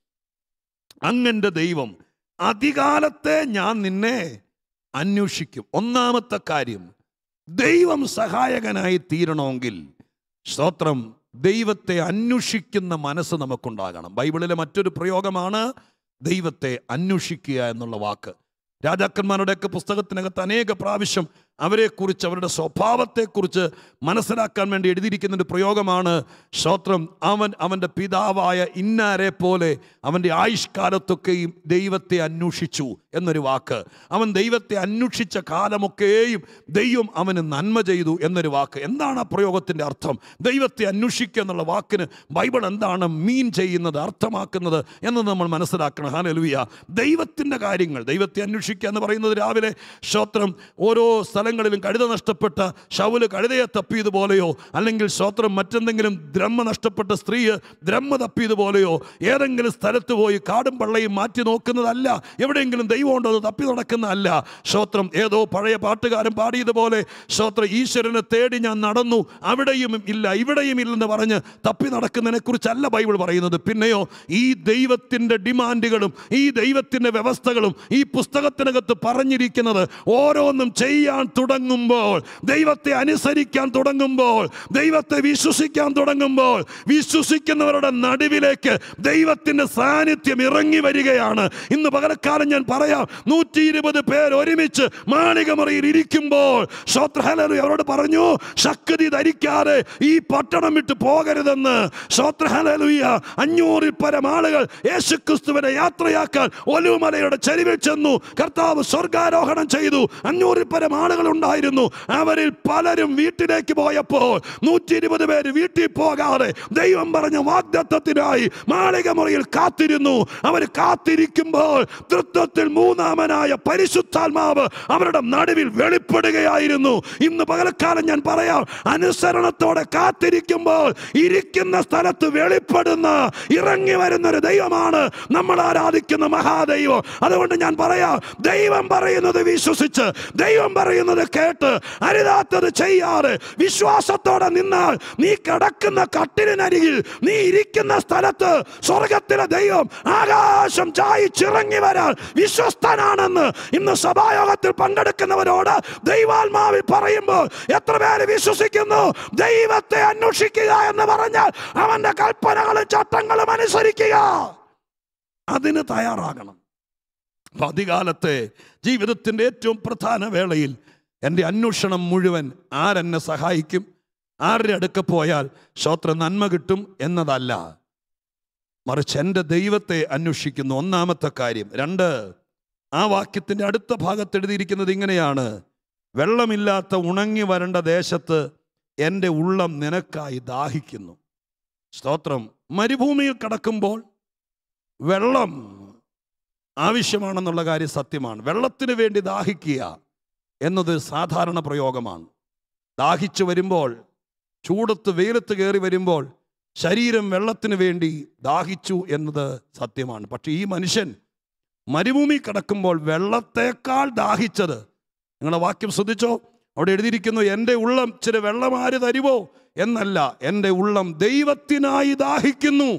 അങ്ങൻ്റെ ദൈവം അധികാലത്തെ ഞാൻ നിന്നെ അന്വേഷിക്കും ഒന്നാമത്തെ കാര്യം ദൈവം സഹായകനായി തീരണമെങ്കിൽ സ്തോത്രം ദൈവത്തെ അന്വേഷിക്കുന്ന മനസ്സ് നമുക്കുണ്ടാകണം ബൈബിളിലെ മറ്റൊരു പ്രയോഗമാണ് ദൈവത്തെ അന്വേഷിക്കുക എന്നുള്ള വാക്ക് രാജാക്കന്മാരുടെയൊക്കെ പുസ്തകത്തിനകത്ത് അനേക പ്രാവശ്യം അവരെക്കുറിച്ച് അവരുടെ സ്വഭാവത്തെക്കുറിച്ച് മനസ്സിലാക്കാൻ വേണ്ടി എഴുതിയിരിക്കുന്ന ഒരു പ്രയോഗമാണ് ശ്രോത്രം അവൻ അവൻ്റെ പിതാവായ ഇന്നാരെ പോലെ അവൻ്റെ ആയുഷ്കാലത്തൊക്കെയും ദൈവത്തെ അന്വേഷിച്ചു എന്നൊരു വാക്ക് അവൻ ദൈവത്തെ അന്വേഷിച്ച കാലമൊക്കെയും ദൈവം അവന് നന്മ ചെയ്തു എന്നൊരു വാക്ക് എന്താണ് ആ പ്രയോഗത്തിൻ്റെ അർത്ഥം ദൈവത്തെ അന്വേഷിക്കുക എന്നുള്ള വാക്കിന് ബൈബിൾ എന്താണ് മീൻ ചെയ്യുന്നത് അർത്ഥമാക്കുന്നത് എന്നത് നമ്മൾ മനസ്സിലാക്കണം ഹാലലുവിയ ദൈവത്തിൻ്റെ കാര്യങ്ങൾ ദൈവത്തെ അന്വേഷിക്കുക എന്ന് പറയുന്നത് രാവിലെ ശ്രോത്രം ഓരോ സ്ഥലങ്ങളിലും കഴുത നഷ്ടപ്പെട്ട ശൗല് കഴുതയെ തപ്പിയതുപോലെയോ അല്ലെങ്കിൽ ശ്രോത്രം മറ്റെന്തെങ്കിലും ദ്രഹ്മ നഷ്ടപ്പെട്ട സ്ത്രീ ദ്രഹ്മ തപ്പിയതുപോലെയോ ഏതെങ്കിലും സ്ഥലത്ത് പോയി കാടും പള്ളയും മാറ്റി നോക്കുന്നതല്ല എവിടെയെങ്കിലും ദൈവം ഉണ്ടോ അത് തപ്പി നടക്കുന്നതല്ല ശ്രോത്രം ഏതോ പഴയ പാട്ടുകാരൻ പാടിയതുപോലെ ശ്രോത്ര ഈശ്വരനെ തേടി ഞാൻ നടന്നു അവിടെയും ഇല്ല ഇവിടെയും ഇല്ലെന്ന് പറഞ്ഞ് തപ്പി നടക്കുന്നതിനെ കുറിച്ചല്ല ബൈബിൾ പറയുന്നത് പിന്നെയോ ഈ ദൈവത്തിൻ്റെ ഡിമാൻഡുകളും ഈ ദൈവത്തിൻ്റെ വ്യവസ്ഥകളും ഈ പുസ്തകത്തിനകത്ത് പറഞ്ഞിരിക്കുന്നത് ഓരോന്നും ചെയ്യാൻ തുടങ്ങുമ്പോൾ ദൈവത്തെ അനുസരിക്കാൻ തുടങ്ങുമ്പോൾ ദൈവത്തെ വിശ്വസിക്കാൻ തുടങ്ങുമ്പോൾ വിശ്വസിക്കുന്നവരുടെ നടുവിലേക്ക് ദൈവത്തിൻ്റെ സാന്നിധ്യം ഇറങ്ങി വരികയാണ് ഇന്ന് പകരക്കാലം ഞാൻ പറയാം നൂറ്റി ഇരുപത് പേർ ഒരുമിച്ച് മാളികമുറിയിൽ ഇരിക്കുമ്പോൾ ശ്രോത്രഹലു അവരോട് പറഞ്ഞു ശക്തി ധരിക്കാതെ ഈ പട്ടണം വിട്ട് പോകരുതെന്ന് ശ്രോത്രഹലലുയ അഞ്ഞൂറിൽ പരം ആളുകൾ യേശുക്രിസ്തുവിനെ യാത്രയാക്കാൻ ഒലുമലയുടെ ചെരുവിൽ ചെന്നു കർത്താവ് സ്വർഗാരോഹണം ചെയ്തു അഞ്ഞൂറിൽ പരം ആളുകൾ ഉണ്ടായിരുന്നു അവരിൽ പലരും വീട്ടിലേക്ക് പോയപ്പോൾ നൂറ്റി ഇരുപത് പേര് വീട്ടിൽ പോകാതെ ദൈവം പറഞ്ഞ വാഗ്ദത്വത്തിനായി മാളികമുറിയിൽ കാത്തിരുന്നു അവർ കാത്തിരിക്കുമ്പോൾ തൃത്വത്തിൽ മൂന്നാമനായ പരിശുദ്ധാത്മാവ് അവരുടെ നടുവിൽ വെളിപ്പെടുകയായിരുന്നു ഇന്ന് പകലക്കാലം ഞാൻ പറയാം അനുസരണത്തോടെ കാത്തിരിക്കുമ്പോൾ ഇരിക്കുന്ന സ്ഥലത്ത് വെളിപ്പെടുന്ന ഇറങ്ങി വരുന്ന ഒരു ദൈവമാണ് നമ്മൾ ആരാധിക്കുന്ന മഹാദൈവം അതുകൊണ്ട് ഞാൻ പറയാം ദൈവം പറയുന്നത് വിശ്വസിച്ച് ദൈവം പറയുന്നത് കേട്ട് അരുതാത്തത് ചെയ്യാതെ വിശ്വാസത്തോടെ നിന്നാൽ നീ കിടക്കുന്ന കട്ടിലിനരികിൽ നീ ഇരിക്കുന്ന സ്ഥലത്ത് സ്വർഗത്തിലെ ദൈവം ആകാശം ചായിച്ചിറങ്ങി വരാൻ വിശ്വസ്തനാണെന്ന് ഇന്ന് സഭായോഗത്തിൽ പങ്കെടുക്കുന്നവരോട് ദൈവാത്മാവിൽ പറയുമ്പോൾ എത്ര പേര് വിശ്വസിക്കുന്നു ദൈവത്തെ അന്വേഷിക്കുക എന്ന് പറഞ്ഞാൽ അവന്റെ കൽപ്പനകളും ചട്ടങ്ങളും അനുസരിക്കുക അതിന് തയ്യാറാകണം അപ്പൊ അധികാലത്തെ ജീവിതത്തിൻ്റെ ഏറ്റവും പ്രധാന വേളയിൽ എൻ്റെ അന്വേഷണം മുഴുവൻ ആരെന്നെ സഹായിക്കും ആരുടെ അടുക്ക പോയാൽ ശ്രോത്ര നന്മ കിട്ടും എന്നതല്ല മറിച്ച് എൻ്റെ ദൈവത്തെ അന്വേഷിക്കുന്നു ഒന്നാമത്തെ കാര്യം രണ്ട് ആ വാക്യത്തിൻ്റെ അടുത്ത ഭാഗത്ത് എഴുതിയിരിക്കുന്നത് ഇങ്ങനെയാണ് വെള്ളമില്ലാത്ത ഉണങ്ങി വരേണ്ട ദേശത്ത് എൻ്റെ ഉള്ളം നിനക്കായി ദാഹിക്കുന്നു സ്തോത്രം മരുഭൂമിയിൽ കടക്കുമ്പോൾ വെള്ളം ആവശ്യമാണെന്നുള്ള കാര്യം സത്യമാണ് വെള്ളത്തിന് വേണ്ടി ദാഹിക്കുക എന്നത് സാധാരണ പ്രയോഗമാണ് ദാഹിച്ചു വരുമ്പോൾ ചൂടത്ത് വെയിലത്ത് കയറി വരുമ്പോൾ ശരീരം വെള്ളത്തിന് വേണ്ടി ദാഹിച്ചു എന്നത് സത്യമാണ് പക്ഷേ ഈ മനുഷ്യൻ മരുഭൂമി കിടക്കുമ്പോൾ വെള്ളത്തേക്കാൾ ദാഹിച്ചത് നിങ്ങളുടെ വാക്യം ശ്രദ്ധിച്ചോ അവിടെ എഴുതിയിരിക്കുന്നു എൻ്റെ ഉള്ളം ഇച്ചിരി വെള്ളം ആര് തരുവോ എന്നല്ല എൻ്റെ ഉള്ളം ദൈവത്തിനായി ദാഹിക്കുന്നു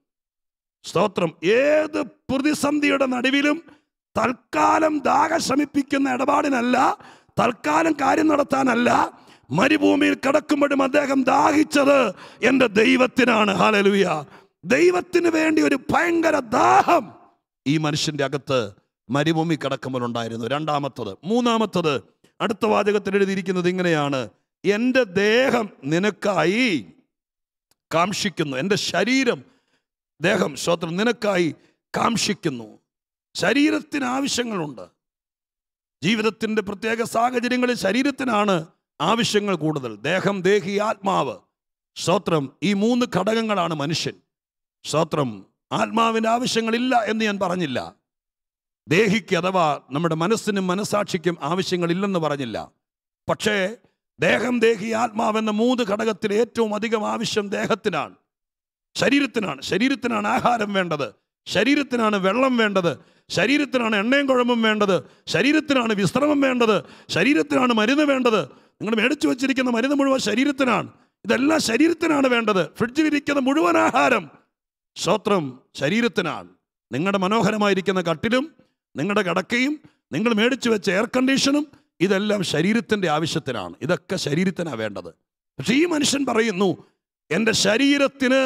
സ്തോത്രം ഏത് പ്രതിസന്ധിയുടെ നടുവിലും തൽക്കാലം ദാഹ ശമിപ്പിക്കുന്ന ഇടപാടിനല്ല തൽക്കാലം കാര്യം നടത്താനല്ല മരുഭൂമിയിൽ കിടക്കുമ്പോഴും അദ്ദേഹം ദാഹിച്ചത് എൻ്റെ ദൈവത്തിനാണ് ഹാലലുയ ദൈവത്തിന് വേണ്ടി ഒരു ഭയങ്കര ദാഹം ഈ മനുഷ്യന്റെ അകത്ത് മരുഭൂമി കിടക്കുമ്പോൾ ഉണ്ടായിരുന്നു രണ്ടാമത്തത് മൂന്നാമത്തത് അടുത്ത വാചകത്തിൽ എഴുതിയിരിക്കുന്നത് ഇങ്ങനെയാണ് എൻ്റെ ദേഹം നിനക്കായി കാംക്ഷിക്കുന്നു എൻ്റെ ശരീരം ദേഹം ശ്രോത്രം നിനക്കായി കാംക്ഷിക്കുന്നു ശരീരത്തിന് ആവശ്യങ്ങളുണ്ട് ജീവിതത്തിൻ്റെ പ്രത്യേക സാഹചര്യങ്ങളിൽ ശരീരത്തിനാണ് ആവശ്യങ്ങൾ കൂടുതൽ ദേഹം ദേഹി ആത്മാവ് സ്തോത്രം ഈ മൂന്ന് ഘടകങ്ങളാണ് മനുഷ്യൻ സ്തോത്രം ആത്മാവിൻ്റെ ആവശ്യങ്ങളില്ല എന്ന് ഞാൻ പറഞ്ഞില്ല ദേഹിക്ക് അഥവാ നമ്മുടെ മനസ്സിനും മനസാക്ഷിക്കും ആവശ്യങ്ങളില്ലെന്ന് പറഞ്ഞില്ല പക്ഷേ ദേഹം ദേഹി ആത്മാവെന്ന മൂന്ന് ഘടകത്തിൽ ഏറ്റവും അധികം ആവശ്യം ദേഹത്തിനാണ് ശരീരത്തിനാണ് ശരീരത്തിനാണ് ആഹാരം വേണ്ടത് ശരീരത്തിനാണ് വെള്ളം വേണ്ടത് ശരീരത്തിനാണ് എണ്ണയും കുഴമ്പും വേണ്ടത് ശരീരത്തിനാണ് വിശ്രമം വേണ്ടത് ശരീരത്തിനാണ് മരുന്ന് വേണ്ടത് നിങ്ങൾ മേടിച്ചു വച്ചിരിക്കുന്ന മരുന്ന് മുഴുവൻ ശരീരത്തിനാണ് ഇതെല്ലാം ശരീരത്തിനാണ് വേണ്ടത് ഫ്രിഡ്ജിലിരിക്കുന്ന മുഴുവൻ ആഹാരം ശ്രോത്രം ശരീരത്തിനാണ് നിങ്ങളുടെ മനോഹരമായിരിക്കുന്ന കട്ടിലും നിങ്ങളുടെ കടക്കയും നിങ്ങൾ മേടിച്ചു വെച്ച എയർ കണ്ടീഷനും ഇതെല്ലാം ശരീരത്തിൻ്റെ ആവശ്യത്തിനാണ് ഇതൊക്കെ ശരീരത്തിനാണ് വേണ്ടത് പക്ഷെ ഈ മനുഷ്യൻ പറയുന്നു എൻ്റെ ശരീരത്തിന്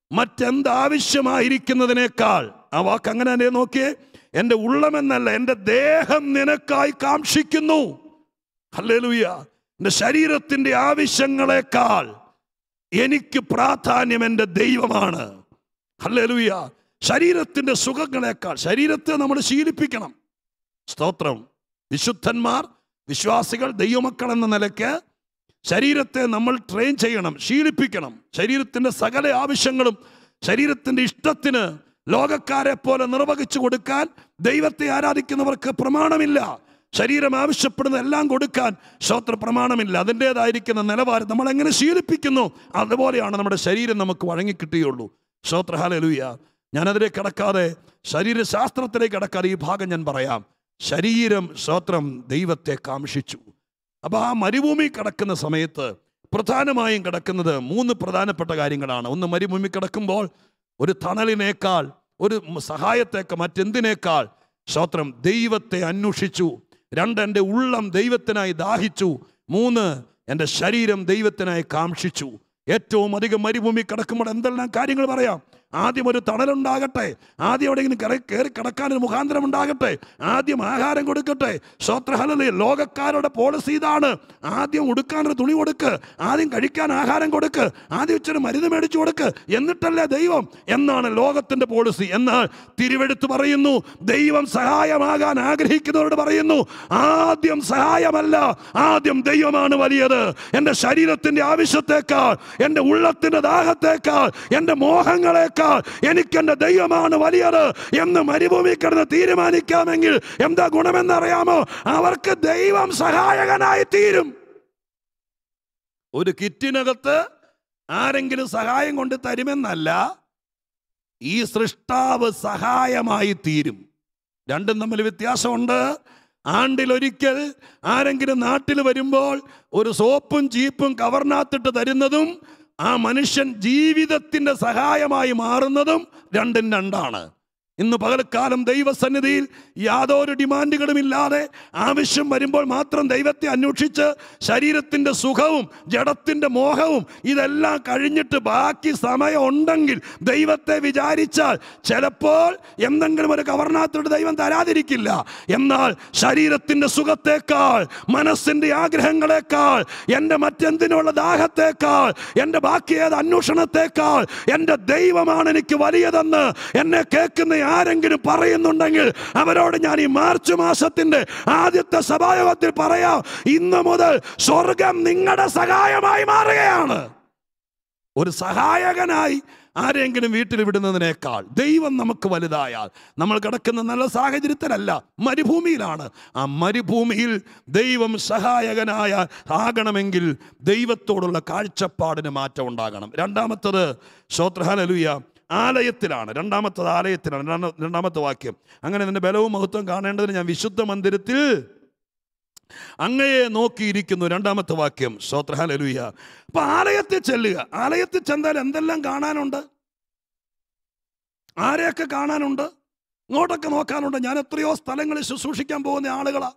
മറ്റെന്താവശ്യമായിരിക്കുന്നതിനേക്കാൾ ആ വാക്ക് അങ്ങനെ തന്നെ നോക്കിയേ എൻ്റെ ഉള്ളമെന്നല്ല എൻ്റെ ദേഹം നിനക്കായി കാക്ഷിക്കുന്നു ഹല്ലേലൂയ എൻ്റെ ശരീരത്തിൻ്റെ ആവശ്യങ്ങളെക്കാൾ എനിക്ക് പ്രാധാന്യം എൻ്റെ ദൈവമാണ് ഹല്ലേലൂയ ശരീരത്തിൻ്റെ സുഖങ്ങളെക്കാൾ ശരീരത്തെ നമ്മൾ ശീലിപ്പിക്കണം സ്തോത്രം വിശുദ്ധന്മാർ വിശ്വാസികൾ ദൈവമക്കൾ എന്ന നിലയ്ക്ക് ശരീരത്തെ നമ്മൾ ട്രെയിൻ ചെയ്യണം ശീലിപ്പിക്കണം ശരീരത്തിൻ്റെ സകല ആവശ്യങ്ങളും ശരീരത്തിൻ്റെ ഇഷ്ടത്തിന് ലോകക്കാരെ പോലെ നിർവഹിച്ചു കൊടുക്കാൻ ദൈവത്തെ ആരാധിക്കുന്നവർക്ക് പ്രമാണമില്ല ശരീരം ആവശ്യപ്പെടുന്ന എല്ലാം കൊടുക്കാൻ ശ്രോത്ര പ്രമാണമില്ല അതിൻ്റെതായിരിക്കുന്ന നിലവാരം നമ്മൾ എങ്ങനെ ശീലിപ്പിക്കുന്നു അതുപോലെയാണ് നമ്മുടെ ശരീരം നമുക്ക് വഴങ്ങിക്കിട്ടുകയുള്ളൂ ശ്രോത്ര ഹാലലുയ്യ ഞാനതിലേക്ക് കടക്കാതെ ശരീരശാസ്ത്രത്തിലേക്ക് കടക്കാതെ ഈ ഭാഗം ഞാൻ പറയാം ശരീരം ശ്രോത്രം ദൈവത്തെ കാംക്ഷിച്ചു അപ്പോൾ ആ മരുഭൂമി കിടക്കുന്ന സമയത്ത് പ്രധാനമായും കിടക്കുന്നത് മൂന്ന് പ്രധാനപ്പെട്ട കാര്യങ്ങളാണ് ഒന്ന് മരുഭൂമി കിടക്കുമ്പോൾ ഒരു തണലിനേക്കാൾ ഒരു സഹായത്തേക്കാൾ മറ്റെന്തിനേക്കാൾ ശ്രോത്രം ദൈവത്തെ അന്വേഷിച്ചു രണ്ട് എൻ്റെ ഉള്ളം ദൈവത്തിനായി ദാഹിച്ചു മൂന്ന് എൻ്റെ ശരീരം ദൈവത്തിനായി കാംക്ഷിച്ചു ഏറ്റവും അധികം മരുഭൂമി കിടക്കുമ്പോൾ എന്തെല്ലാം കാര്യങ്ങൾ പറയാം ആദ്യം ഒരു തണലുണ്ടാകട്ടെ ആദ്യം എവിടെയെങ്കിലും കയറി കയറി കിടക്കാൻ ഒരു മുഖാന്തരം ഉണ്ടാകട്ടെ ആദ്യം ആഹാരം കൊടുക്കട്ടെ സ്വത്രഹലി ലോകക്കാരുടെ പോളിസി ഇതാണ് ആദ്യം ഉടുക്കാനൊരു തുണി കൊടുക്ക് ആദ്യം കഴിക്കാൻ ആഹാരം കൊടുക്ക് ആദ്യം ഇച്ചിരി മരുന്ന് മേടിച്ചു കൊടുക്ക് എന്നിട്ടല്ലേ ദൈവം എന്നാണ് ലോകത്തിന്റെ പോളിസി എന്നാൽ തിരുവെടുത്ത് പറയുന്നു ദൈവം സഹായമാകാൻ ആഗ്രഹിക്കുന്നവരോട് പറയുന്നു ആദ്യം സഹായമല്ല ആദ്യം ദൈവമാണ് വലിയത് എൻ്റെ ശരീരത്തിന്റെ ആവശ്യത്തേക്കാൾ എൻ്റെ ഉള്ളത്തിന്റെ ദാഹത്തേക്കാൾ എൻ്റെ മോഹങ്ങളെക്കാൾ എനിക്ക് എൻ്റെ ദൈവമാണ് വലിയത് എന്ന് മരുഭൂമി കിടന്ന് തീരുമാനിക്കാമെങ്കിൽ എന്താ ഗുണമെന്നറിയാമോ അവർക്ക് ദൈവം സഹായകനായി തീരും ഒരു കിറ്റിനകത്ത് ആരെങ്കിലും സഹായം കൊണ്ട് തരുമെന്നല്ല ഈ സൃഷ്ടാവ് സഹായമായി തീരും രണ്ടും തമ്മിൽ വ്യത്യാസമുണ്ട് ആണ്ടിലൊരിക്കൽ ആരെങ്കിലും നാട്ടിൽ വരുമ്പോൾ ഒരു സോപ്പും ചീപ്പും കവറിനകത്തിട്ട് തരുന്നതും ആ മനുഷ്യൻ ജീവിതത്തിൻ്റെ സഹായമായി മാറുന്നതും രണ്ടും രണ്ടാണ് ഇന്ന് പകൽക്കാലം ദൈവസന്നിധിയിൽ യാതൊരു ഡിമാൻഡുകളും ഇല്ലാതെ ആവശ്യം വരുമ്പോൾ മാത്രം ദൈവത്തെ അന്വേഷിച്ച് ശരീരത്തിൻ്റെ സുഖവും ജഡത്തിൻ്റെ മോഹവും ഇതെല്ലാം കഴിഞ്ഞിട്ട് ബാക്കി സമയം ഉണ്ടെങ്കിൽ ദൈവത്തെ വിചാരിച്ചാൽ ചിലപ്പോൾ എന്തെങ്കിലും ഒരു കവർണാത്തോട് ദൈവം തരാതിരിക്കില്ല എന്നാൽ ശരീരത്തിൻ്റെ സുഖത്തേക്കാൾ മനസ്സിൻ്റെ ആഗ്രഹങ്ങളെക്കാൾ എൻ്റെ മറ്റെന്തിനുള്ള ദാഹത്തേക്കാൾ എൻ്റെ ബാക്കി ഏത് അന്വേഷണത്തേക്കാൾ എൻ്റെ ദൈവമാണ് എനിക്ക് വലിയതെന്ന് എന്നെ കേൾക്കുന്ന ആരെങ്കിലും പറയുന്നുണ്ടെങ്കിൽ അവരോട് ഞാൻ ഈ മാർച്ച് മാസത്തിന്റെ ആദ്യത്തെ സഭായോഗത്തിൽ പറയാം ഇന്ന് മുതൽ സ്വർഗം നിങ്ങളുടെ സഹായമായി മാറുകയാണ് ഒരു സഹായകനായി ആരെങ്കിലും വീട്ടിൽ വിടുന്നതിനേക്കാൾ ദൈവം നമുക്ക് വലുതായാൽ നമ്മൾ കിടക്കുന്ന നല്ല സാഹചര്യത്തിലല്ല മരുഭൂമിയിലാണ് ആ മരുഭൂമിയിൽ ദൈവം സഹായകനായ ആകണമെങ്കിൽ ദൈവത്തോടുള്ള കാഴ്ചപ്പാടിന് മാറ്റം ഉണ്ടാകണം രണ്ടാമത്തത് ശ്രോത്രഹാലലുയ ആലയത്തിലാണ് രണ്ടാമത്തത് ആലയത്തിലാണ് രണ്ടാമ- രണ്ടാമത്തെ വാക്യം അങ്ങനെ നിന്റെ ബലവും മഹത്വം കാണേണ്ടതിന് ഞാൻ വിശുദ്ധ മന്ദിരത്തിൽ അങ്ങയെ നോക്കിയിരിക്കുന്നു രണ്ടാമത്തെ വാക്യം ശ്രോത്രഹാലലുയ അപ്പൊ ആലയത്തിൽ ചെല്ലുക ആലയത്തിൽ ചെന്നാൽ എന്തെല്ലാം കാണാനുണ്ട് ആരെയൊക്കെ കാണാനുണ്ട് ഇങ്ങോട്ടൊക്കെ നോക്കാനുണ്ട് ഞാൻ എത്രയോ സ്ഥലങ്ങളിൽ ശുശ്രൂഷിക്കാൻ പോകുന്ന ആളുകളാ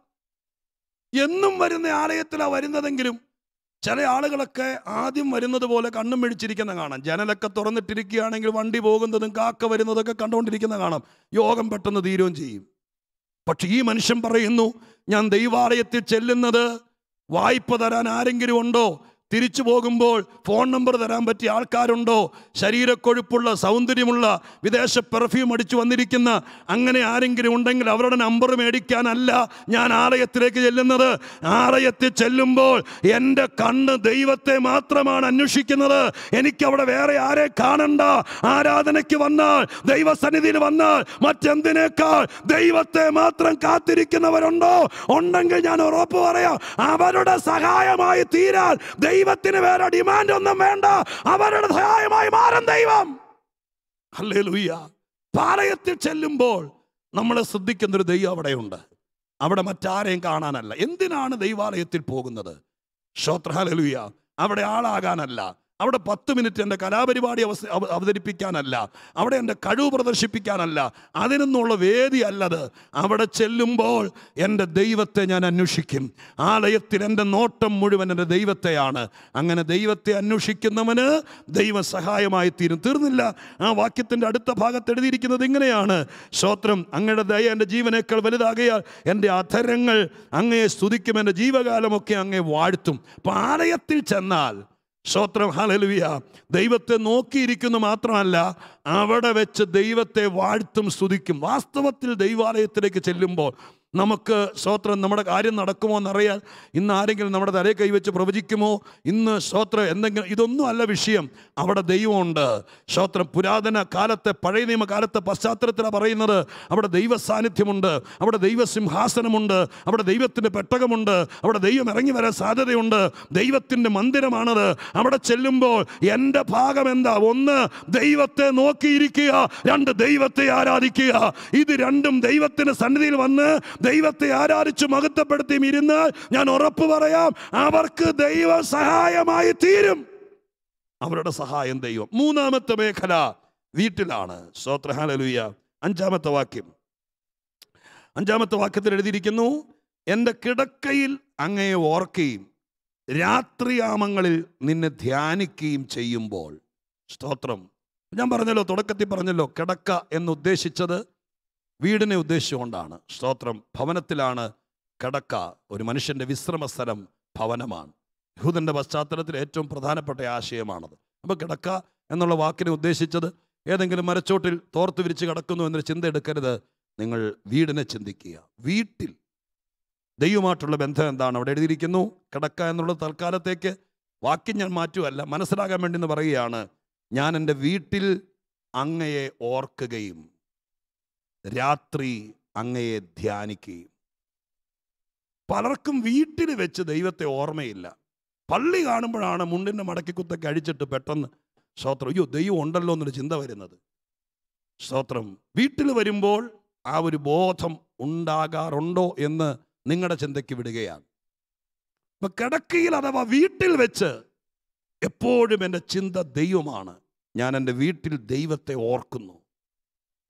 എന്നും വരുന്ന ആലയത്തിലാ വരുന്നതെങ്കിലും ചില ആളുകളൊക്കെ ആദ്യം വരുന്നത് പോലെ കണ്ണും മിഴിച്ചിരിക്കുന്ന കാണാം ജനലൊക്കെ തുറന്നിട്ടിരിക്കുകയാണെങ്കിൽ വണ്ടി പോകുന്നതും കാക്ക വരുന്നതൊക്കെ കണ്ടുകൊണ്ടിരിക്കുന്ന കാണാം യോഗം പെട്ടെന്ന് തീരുകയും ചെയ്യും പക്ഷെ ഈ മനുഷ്യൻ പറയുന്നു ഞാൻ ദൈവാലയത്തിൽ ചെല്ലുന്നത് വായ്പ തരാൻ ആരെങ്കിലും ഉണ്ടോ തിരിച്ചു പോകുമ്പോൾ ഫോൺ നമ്പർ തരാൻ പറ്റിയ ആൾക്കാരുണ്ടോ ശരീരക്കൊഴുപ്പുള്ള സൗന്ദര്യമുള്ള വിദേശ പെർഫ്യൂം അടിച്ചു വന്നിരിക്കുന്ന അങ്ങനെ ആരെങ്കിലും ഉണ്ടെങ്കിൽ അവരുടെ നമ്പർ മേടിക്കാനല്ല ഞാൻ ആലയത്തിലേക്ക് ചെല്ലുന്നത് ആലയത്തിൽ ചെല്ലുമ്പോൾ എൻ്റെ കണ്ണ് ദൈവത്തെ മാത്രമാണ് അന്വേഷിക്കുന്നത് എനിക്ക് അവിടെ വേറെ ആരെ കാണണ്ട ആരാധനയ്ക്ക് വന്നാൽ ദൈവസന്നിധിയിൽ വന്നാൽ മറ്റെന്തിനേക്കാൾ ദൈവത്തെ മാത്രം കാത്തിരിക്കുന്നവരുണ്ടോ ഉണ്ടെങ്കിൽ ഞാൻ ഉറപ്പ് പറയാം അവരുടെ സഹായമായി തീരാൻ ദൈവത്തിന് വേറെ ഡിമാൻഡ് ഒന്നും വേണ്ട അവരുടെ സഹായമായി മാറും ദൈവം ഹല്ലേലൂയ പാളയത്തിൽ ചെല്ലുമ്പോൾ നമ്മൾ ശ്രദ്ധിക്കുന്ന ഒരു ദൈവം അവിടെയുണ്ട് അവിടെ മറ്റാരെയും കാണാനല്ല എന്തിനാണ് ദൈവാലയത്തിൽ പോകുന്നത് ശ്രോത്രഹലലുയ അവിടെ ആളാകാനല്ല അവിടെ പത്ത് മിനിറ്റ് എൻ്റെ കലാപരിപാടി അവസ അവ- അവതരിപ്പിക്കാനല്ല അവിടെ എൻ്റെ കഴിവ് പ്രദർശിപ്പിക്കാനല്ല അതിനൊന്നുള്ള വേദി അല്ലത് അവിടെ ചെല്ലുമ്പോൾ എൻ്റെ ദൈവത്തെ ഞാൻ അന്വേഷിക്കും ആലയത്തിൽ എൻ്റെ നോട്ടം മുഴുവൻ എൻ്റെ ദൈവത്തെയാണ് അങ്ങനെ ദൈവത്തെ അന്വേഷിക്കുന്നവന് ദൈവ സഹായമായി തീരും തീർന്നില്ല ആ വാക്യത്തിൻ്റെ അടുത്ത ഭാഗത്ത് എഴുതിയിരിക്കുന്നത് ഇങ്ങനെയാണ് ശ്രോത്രം അങ്ങയുടെ ദയ എൻ്റെ ജീവനേക്കാൾ വലുതാകയാൽ എൻ്റെ അധരങ്ങൾ അങ്ങയെ സ്തുതിക്കും എൻ്റെ ജീവകാലമൊക്കെ അങ്ങേ വാഴ്ത്തും അപ്പം ആലയത്തിൽ ചെന്നാൽ ശ്രോത്രം ഹലലുവിയ ദൈവത്തെ നോക്കിയിരിക്കുന്നു മാത്രമല്ല അവിടെ വെച്ച് ദൈവത്തെ വാഴ്ത്തും സ്തുതിക്കും വാസ്തവത്തിൽ ദൈവാലയത്തിലേക്ക് ചെല്ലുമ്പോൾ നമുക്ക് സ്തോത്രം നമ്മുടെ കാര്യം നടക്കുമോ എന്നറിയാൻ ഇന്ന് ആരെങ്കിലും നമ്മുടെ തലയിൽ കൈവച്ച് പ്രവചിക്കുമോ ഇന്ന് സ്തോത്രം എന്തെങ്കിലും ഇതൊന്നും അല്ല വിഷയം അവിടെ ദൈവമുണ്ട് സ്തോത്രം പുരാതന കാലത്തെ പഴയ നിയമ കാലത്തെ പശ്ചാത്തലത്തിലാണ് പറയുന്നത് അവിടെ ദൈവ സാന്നിധ്യമുണ്ട് അവിടെ ദൈവസിംഹാസനമുണ്ട് അവിടെ ദൈവത്തിൻ്റെ പെട്ടകമുണ്ട് അവിടെ ദൈവം ഇറങ്ങി വരാൻ സാധ്യതയുണ്ട് ദൈവത്തിൻ്റെ മന്ദിരമാണത് അവിടെ ചെല്ലുമ്പോൾ എൻ്റെ ഭാഗം എന്താ ഒന്ന് ദൈവത്തെ നോക്കിയിരിക്കുക രണ്ട് ദൈവത്തെ ആരാധിക്കുക ഇത് രണ്ടും ദൈവത്തിന്റെ സന്നിധിയിൽ വന്ന് ദൈവത്തെ ആരാധിച്ച് മഹത്വപ്പെടുത്തിയും ഇരുന്നാൽ ഞാൻ ഉറപ്പ് പറയാം അവർക്ക് ദൈവ സഹായമായി തീരും അവരുടെ സഹായം ദൈവം മൂന്നാമത്തെ മേഖല വീട്ടിലാണ് സ്തോത്രഹാലലുയ്യ അഞ്ചാമത്തെ വാക്യം അഞ്ചാമത്തെ വാക്യത്തിൽ എഴുതിയിരിക്കുന്നു എൻ്റെ കിടക്കയിൽ അങ്ങയെ ഓർക്കുകയും രാത്രിയാമങ്ങളിൽ നിന്നെ ധ്യാനിക്കുകയും ചെയ്യുമ്പോൾ സ്തോത്രം ഞാൻ പറഞ്ഞല്ലോ തുടക്കത്തിൽ പറഞ്ഞല്ലോ കിടക്ക എന്നുദ്ദേശിച്ചത് വീടിനെ ഉദ്ദേശിച്ചുകൊണ്ടാണ് സ്തോത്രം ഭവനത്തിലാണ് കിടക്ക ഒരു മനുഷ്യൻ്റെ വിശ്രമ സ്ഥലം ഭവനമാണ് യഹൂദൻ്റെ പശ്ചാത്തലത്തിൽ ഏറ്റവും പ്രധാനപ്പെട്ട ആശയമാണത് അപ്പോൾ കിടക്ക എന്നുള്ള വാക്കിനെ ഉദ്ദേശിച്ചത് ഏതെങ്കിലും മരച്ചോട്ടിൽ തോർത്ത് വിരിച്ച് കിടക്കുന്നു എന്നൊരു ചിന്ത എടുക്കരുത് നിങ്ങൾ വീടിനെ ചിന്തിക്കുക വീട്ടിൽ ദൈവമായിട്ടുള്ള ബന്ധം എന്താണ് അവിടെ എഴുതിയിരിക്കുന്നു കിടക്ക എന്നുള്ള തൽക്കാലത്തേക്ക് വാക്യം ഞാൻ മാറ്റുമല്ല മനസ്സിലാകാൻ വേണ്ടി എന്ന് പറയുകയാണ് ഞാൻ എൻ്റെ വീട്ടിൽ അങ്ങയെ ഓർക്കുകയും രാത്രി അങ്ങയെ ധ്യാനിക്കുകയും പലർക്കും വീട്ടിൽ വെച്ച് ദൈവത്തെ ഓർമ്മയില്ല പള്ളി കാണുമ്പോഴാണ് മുണ്ടിൻ്റെ മടക്കിക്കുത്തൊക്കെ അഴിച്ചിട്ട് പെട്ടെന്ന് സ്തോത്രം അയ്യോ ദൈവം ഉണ്ടല്ലോ എന്നൊരു ചിന്ത വരുന്നത് സ്തോത്രം വീട്ടിൽ വരുമ്പോൾ ആ ഒരു ബോധം ഉണ്ടാകാറുണ്ടോ എന്ന് നിങ്ങളുടെ ചിന്തയ്ക്ക് വിടുകയാണ് ഇപ്പൊ കിടക്കയിൽ അഥവാ വീട്ടിൽ വെച്ച് എപ്പോഴും എൻ്റെ ചിന്ത ദൈവമാണ് ഞാൻ എൻ്റെ വീട്ടിൽ ദൈവത്തെ ഓർക്കുന്നു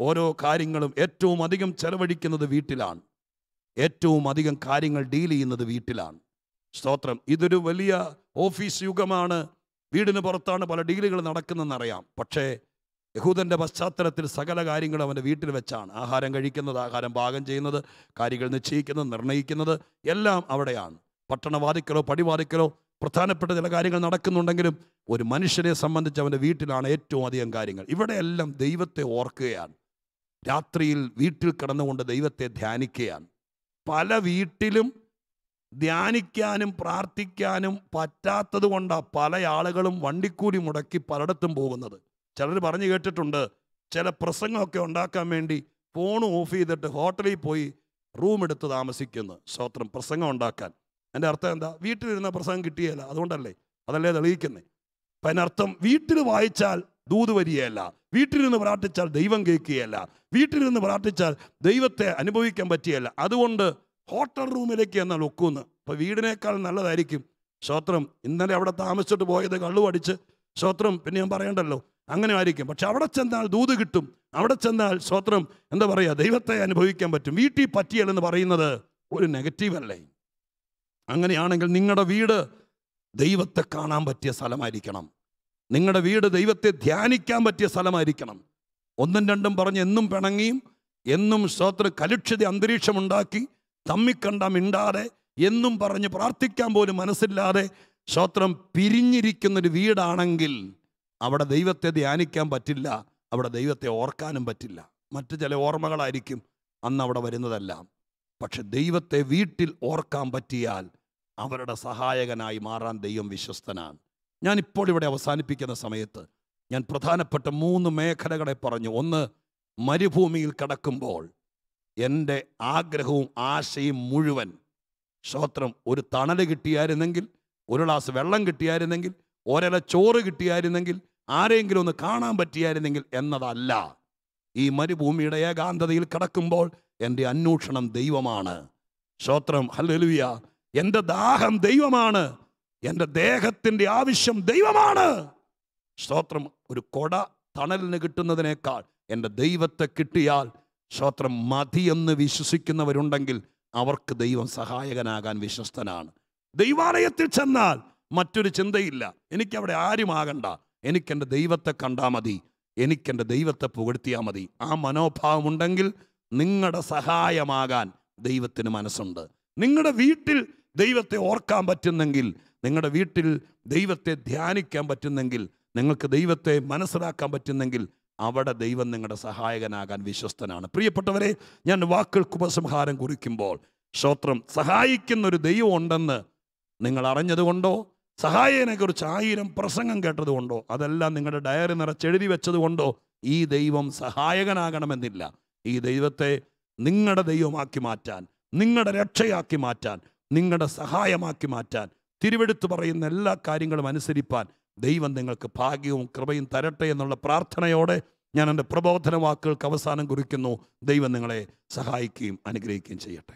ഓരോ കാര്യങ്ങളും ഏറ്റവും അധികം ചെലവഴിക്കുന്നത് വീട്ടിലാണ് ഏറ്റവും അധികം കാര്യങ്ങൾ ഡീൽ ചെയ്യുന്നത് വീട്ടിലാണ് സ്തോത്രം ഇതൊരു വലിയ ഓഫീസ് യുഗമാണ് വീടിന് പുറത്താണ് പല ഡീലുകൾ നടക്കുന്നതെന്നറിയാം പക്ഷേ യഹൂദൻ്റെ പശ്ചാത്തലത്തിൽ സകല കാര്യങ്ങളും അവൻ്റെ വീട്ടിൽ വെച്ചാണ് ആഹാരം കഴിക്കുന്നത് ആഹാരം പാകം ചെയ്യുന്നത് കാര്യങ്ങൾ നിശ്ചയിക്കുന്നത് നിർണ്ണയിക്കുന്നത് എല്ലാം അവിടെയാണ് പട്ടണവാദിക്കലോ പടിവാദിക്കലോ പ്രധാനപ്പെട്ട ചില കാര്യങ്ങൾ നടക്കുന്നുണ്ടെങ്കിലും ഒരു മനുഷ്യനെ സംബന്ധിച്ച് അവൻ്റെ വീട്ടിലാണ് ഏറ്റവും അധികം കാര്യങ്ങൾ ഇവിടെയെല്ലാം ദൈവത്തെ ഓർക്കുകയാണ് രാത്രിയിൽ വീട്ടിൽ കിടന്നുകൊണ്ട് ദൈവത്തെ ധ്യാനിക്കുകയാണ് പല വീട്ടിലും ധ്യാനിക്കാനും പ്രാർത്ഥിക്കാനും പറ്റാത്തത് കൊണ്ടാണ് പല ആളുകളും വണ്ടിക്കൂലി മുടക്കി പലയിടത്തും പോകുന്നത് ചിലർ പറഞ്ഞു കേട്ടിട്ടുണ്ട് ചില പ്രസംഗമൊക്കെ ഉണ്ടാക്കാൻ വേണ്ടി ഫോൺ ഓഫ് ചെയ്തിട്ട് ഹോട്ടലിൽ പോയി റൂം എടുത്ത് താമസിക്കുന്നു സ്വത്രം പ്രസംഗം ഉണ്ടാക്കാൻ എൻ്റെ അർത്ഥം എന്താ വീട്ടിലിരുന്ന പ്രസംഗം കിട്ടിയല്ല അതുകൊണ്ടല്ലേ അതല്ലേ തെളിയിക്കുന്നത് അപ്പം അതിനർത്ഥം വീട്ടിൽ വായിച്ചാൽ ദൂത് വരികയല്ല വീട്ടിലിരുന്ന് പ്രാർത്ഥിച്ചാൽ ദൈവം കേൾക്കുകയല്ല വീട്ടിലിരുന്ന് പ്രാർത്ഥിച്ചാൽ ദൈവത്തെ അനുഭവിക്കാൻ പറ്റിയല്ല അതുകൊണ്ട് ഹോട്ടൽ റൂമിലേക്ക് എന്നാൽ ഒക്കുന്നു അപ്പോൾ വീടിനേക്കാൾ നല്ലതായിരിക്കും ശ്രോത്രം ഇന്നലെ അവിടെ താമസിച്ചിട്ട് പോയത് കള്ളു അടിച്ച് ശ്രോത്രം പിന്നെ ഞാൻ പറയണ്ടല്ലോ അങ്ങനെ ആയിരിക്കും പക്ഷെ അവിടെ ചെന്നാൽ ദൂത് കിട്ടും അവിടെ ചെന്നാൽ ശ്രോത്രം എന്താ പറയുക ദൈവത്തെ അനുഭവിക്കാൻ പറ്റും വീട്ടിൽ പറ്റിയല്ലെന്ന് പറയുന്നത് ഒരു നെഗറ്റീവ് അല്ലേ അങ്ങനെയാണെങ്കിൽ നിങ്ങളുടെ വീട് ദൈവത്തെ കാണാൻ പറ്റിയ സ്ഥലമായിരിക്കണം നിങ്ങളുടെ വീട് ദൈവത്തെ ധ്യാനിക്കാൻ പറ്റിയ സ്ഥലമായിരിക്കണം ഒന്നും രണ്ടും പറഞ്ഞ് എന്നും പിണങ്ങിയും എന്നും സ്തോത്ര കലുഷിത അന്തരീക്ഷമുണ്ടാക്കി തമ്മിക്കണ്ട മിണ്ടാതെ എന്നും പറഞ്ഞ് പ്രാർത്ഥിക്കാൻ പോലും മനസ്സില്ലാതെ സ്തോത്രം പിരിഞ്ഞിരിക്കുന്നൊരു വീടാണെങ്കിൽ അവിടെ ദൈവത്തെ ധ്യാനിക്കാൻ പറ്റില്ല അവിടെ ദൈവത്തെ ഓർക്കാനും പറ്റില്ല മറ്റു ചില ഓർമ്മകളായിരിക്കും അന്ന് അവിടെ വരുന്നതെല്ലാം പക്ഷെ ദൈവത്തെ വീട്ടിൽ ഓർക്കാൻ പറ്റിയാൽ അവരുടെ സഹായകനായി മാറാൻ ദൈവം വിശ്വസ്തനാണ് ഞാൻ ഇപ്പോൾ ഇവിടെ അവസാനിപ്പിക്കുന്ന സമയത്ത് ഞാൻ പ്രധാനപ്പെട്ട മൂന്ന് മേഖലകളെ പറഞ്ഞു ഒന്ന് മരുഭൂമിയിൽ കിടക്കുമ്പോൾ എൻ്റെ ആഗ്രഹവും ആശയും മുഴുവൻ ശ്രോത്രം ഒരു തണൽ കിട്ടിയായിരുന്നെങ്കിൽ ഒരു ഗ്ലാസ് വെള്ളം കിട്ടിയായിരുന്നെങ്കിൽ ഒരല ചോറ് കിട്ടിയായിരുന്നെങ്കിൽ ആരെങ്കിലും ഒന്ന് കാണാൻ പറ്റിയായിരുന്നെങ്കിൽ എന്നതല്ല ഈ മരുഭൂമിയുടെ ഏകാന്തതയിൽ കിടക്കുമ്പോൾ എൻ്റെ അന്വേഷണം ദൈവമാണ് ശ്രോത്രം ഹല്ലേലൂയ എൻ്റെ ദാഹം ദൈവമാണ് എൻ്റെ ദേഹത്തിൻ്റെ ആവശ്യം ദൈവമാണ് സ്തോത്രം ഒരു കൊട തണലിന് കിട്ടുന്നതിനേക്കാൾ എൻ്റെ ദൈവത്തെ കിട്ടിയാൽ സ്തോത്രം മതിയെന്ന് വിശ്വസിക്കുന്നവരുണ്ടെങ്കിൽ അവർക്ക് ദൈവം സഹായകനാകാൻ വിശ്വസ്തനാണ് ദൈവാലയത്തിൽ ചെന്നാൽ മറ്റൊരു ചിന്തയില്ല എനിക്കവിടെ ആരുമാകണ്ട എനിക്കെൻ്റെ ദൈവത്തെ കണ്ടാൽ മതി എനിക്കെൻ്റെ ദൈവത്തെ പുകഴ്ത്തിയാൽ മതി ആ മനോഭാവം ഉണ്ടെങ്കിൽ നിങ്ങളുടെ സഹായമാകാൻ ദൈവത്തിന് മനസ്സുണ്ട് നിങ്ങളുടെ വീട്ടിൽ ദൈവത്തെ ഓർക്കാൻ പറ്റുന്നെങ്കിൽ നിങ്ങളുടെ വീട്ടിൽ ദൈവത്തെ ധ്യാനിക്കാൻ പറ്റുന്നെങ്കിൽ നിങ്ങൾക്ക് ദൈവത്തെ മനസ്സിലാക്കാൻ പറ്റുന്നെങ്കിൽ അവിടെ ദൈവം നിങ്ങളുടെ സഹായകനാകാൻ വിശ്വസ്തനാണ് പ്രിയപ്പെട്ടവരെ ഞാൻ വാക്കുകൾക്ക് ഉപസംഹാരം കുറിക്കുമ്പോൾ ശ്രോത്രം സഹായിക്കുന്ന ഒരു ദൈവം ഉണ്ടെന്ന് നിങ്ങൾ അറിഞ്ഞതുകൊണ്ടോ സഹായനെക്കുറിച്ച് ആയിരം പ്രസംഗം കേട്ടതുകൊണ്ടോ അതെല്ലാം നിങ്ങളുടെ ഡയറി നിറച്ചെഴുതി വെച്ചതുകൊണ്ടോ ഈ ദൈവം സഹായകനാകണമെന്നില്ല ഈ ദൈവത്തെ നിങ്ങളുടെ ദൈവമാക്കി മാറ്റാൻ നിങ്ങളുടെ രക്ഷയാക്കി മാറ്റാൻ നിങ്ങളുടെ സഹായമാക്കി മാറ്റാൻ തിരുവെടുത്ത് പറയുന്ന എല്ലാ കാര്യങ്ങളും അനുസരിപ്പാൻ ദൈവം നിങ്ങൾക്ക് ഭാഗ്യവും കൃപയും തരട്ടെ എന്നുള്ള പ്രാർത്ഥനയോടെ ഞാൻ എൻ്റെ പ്രബോധന വാക്കുകൾക്ക് അവസാനം കുറിക്കുന്നു ദൈവം നിങ്ങളെ സഹായിക്കുകയും അനുഗ്രഹിക്കുകയും ചെയ്യട്ടെ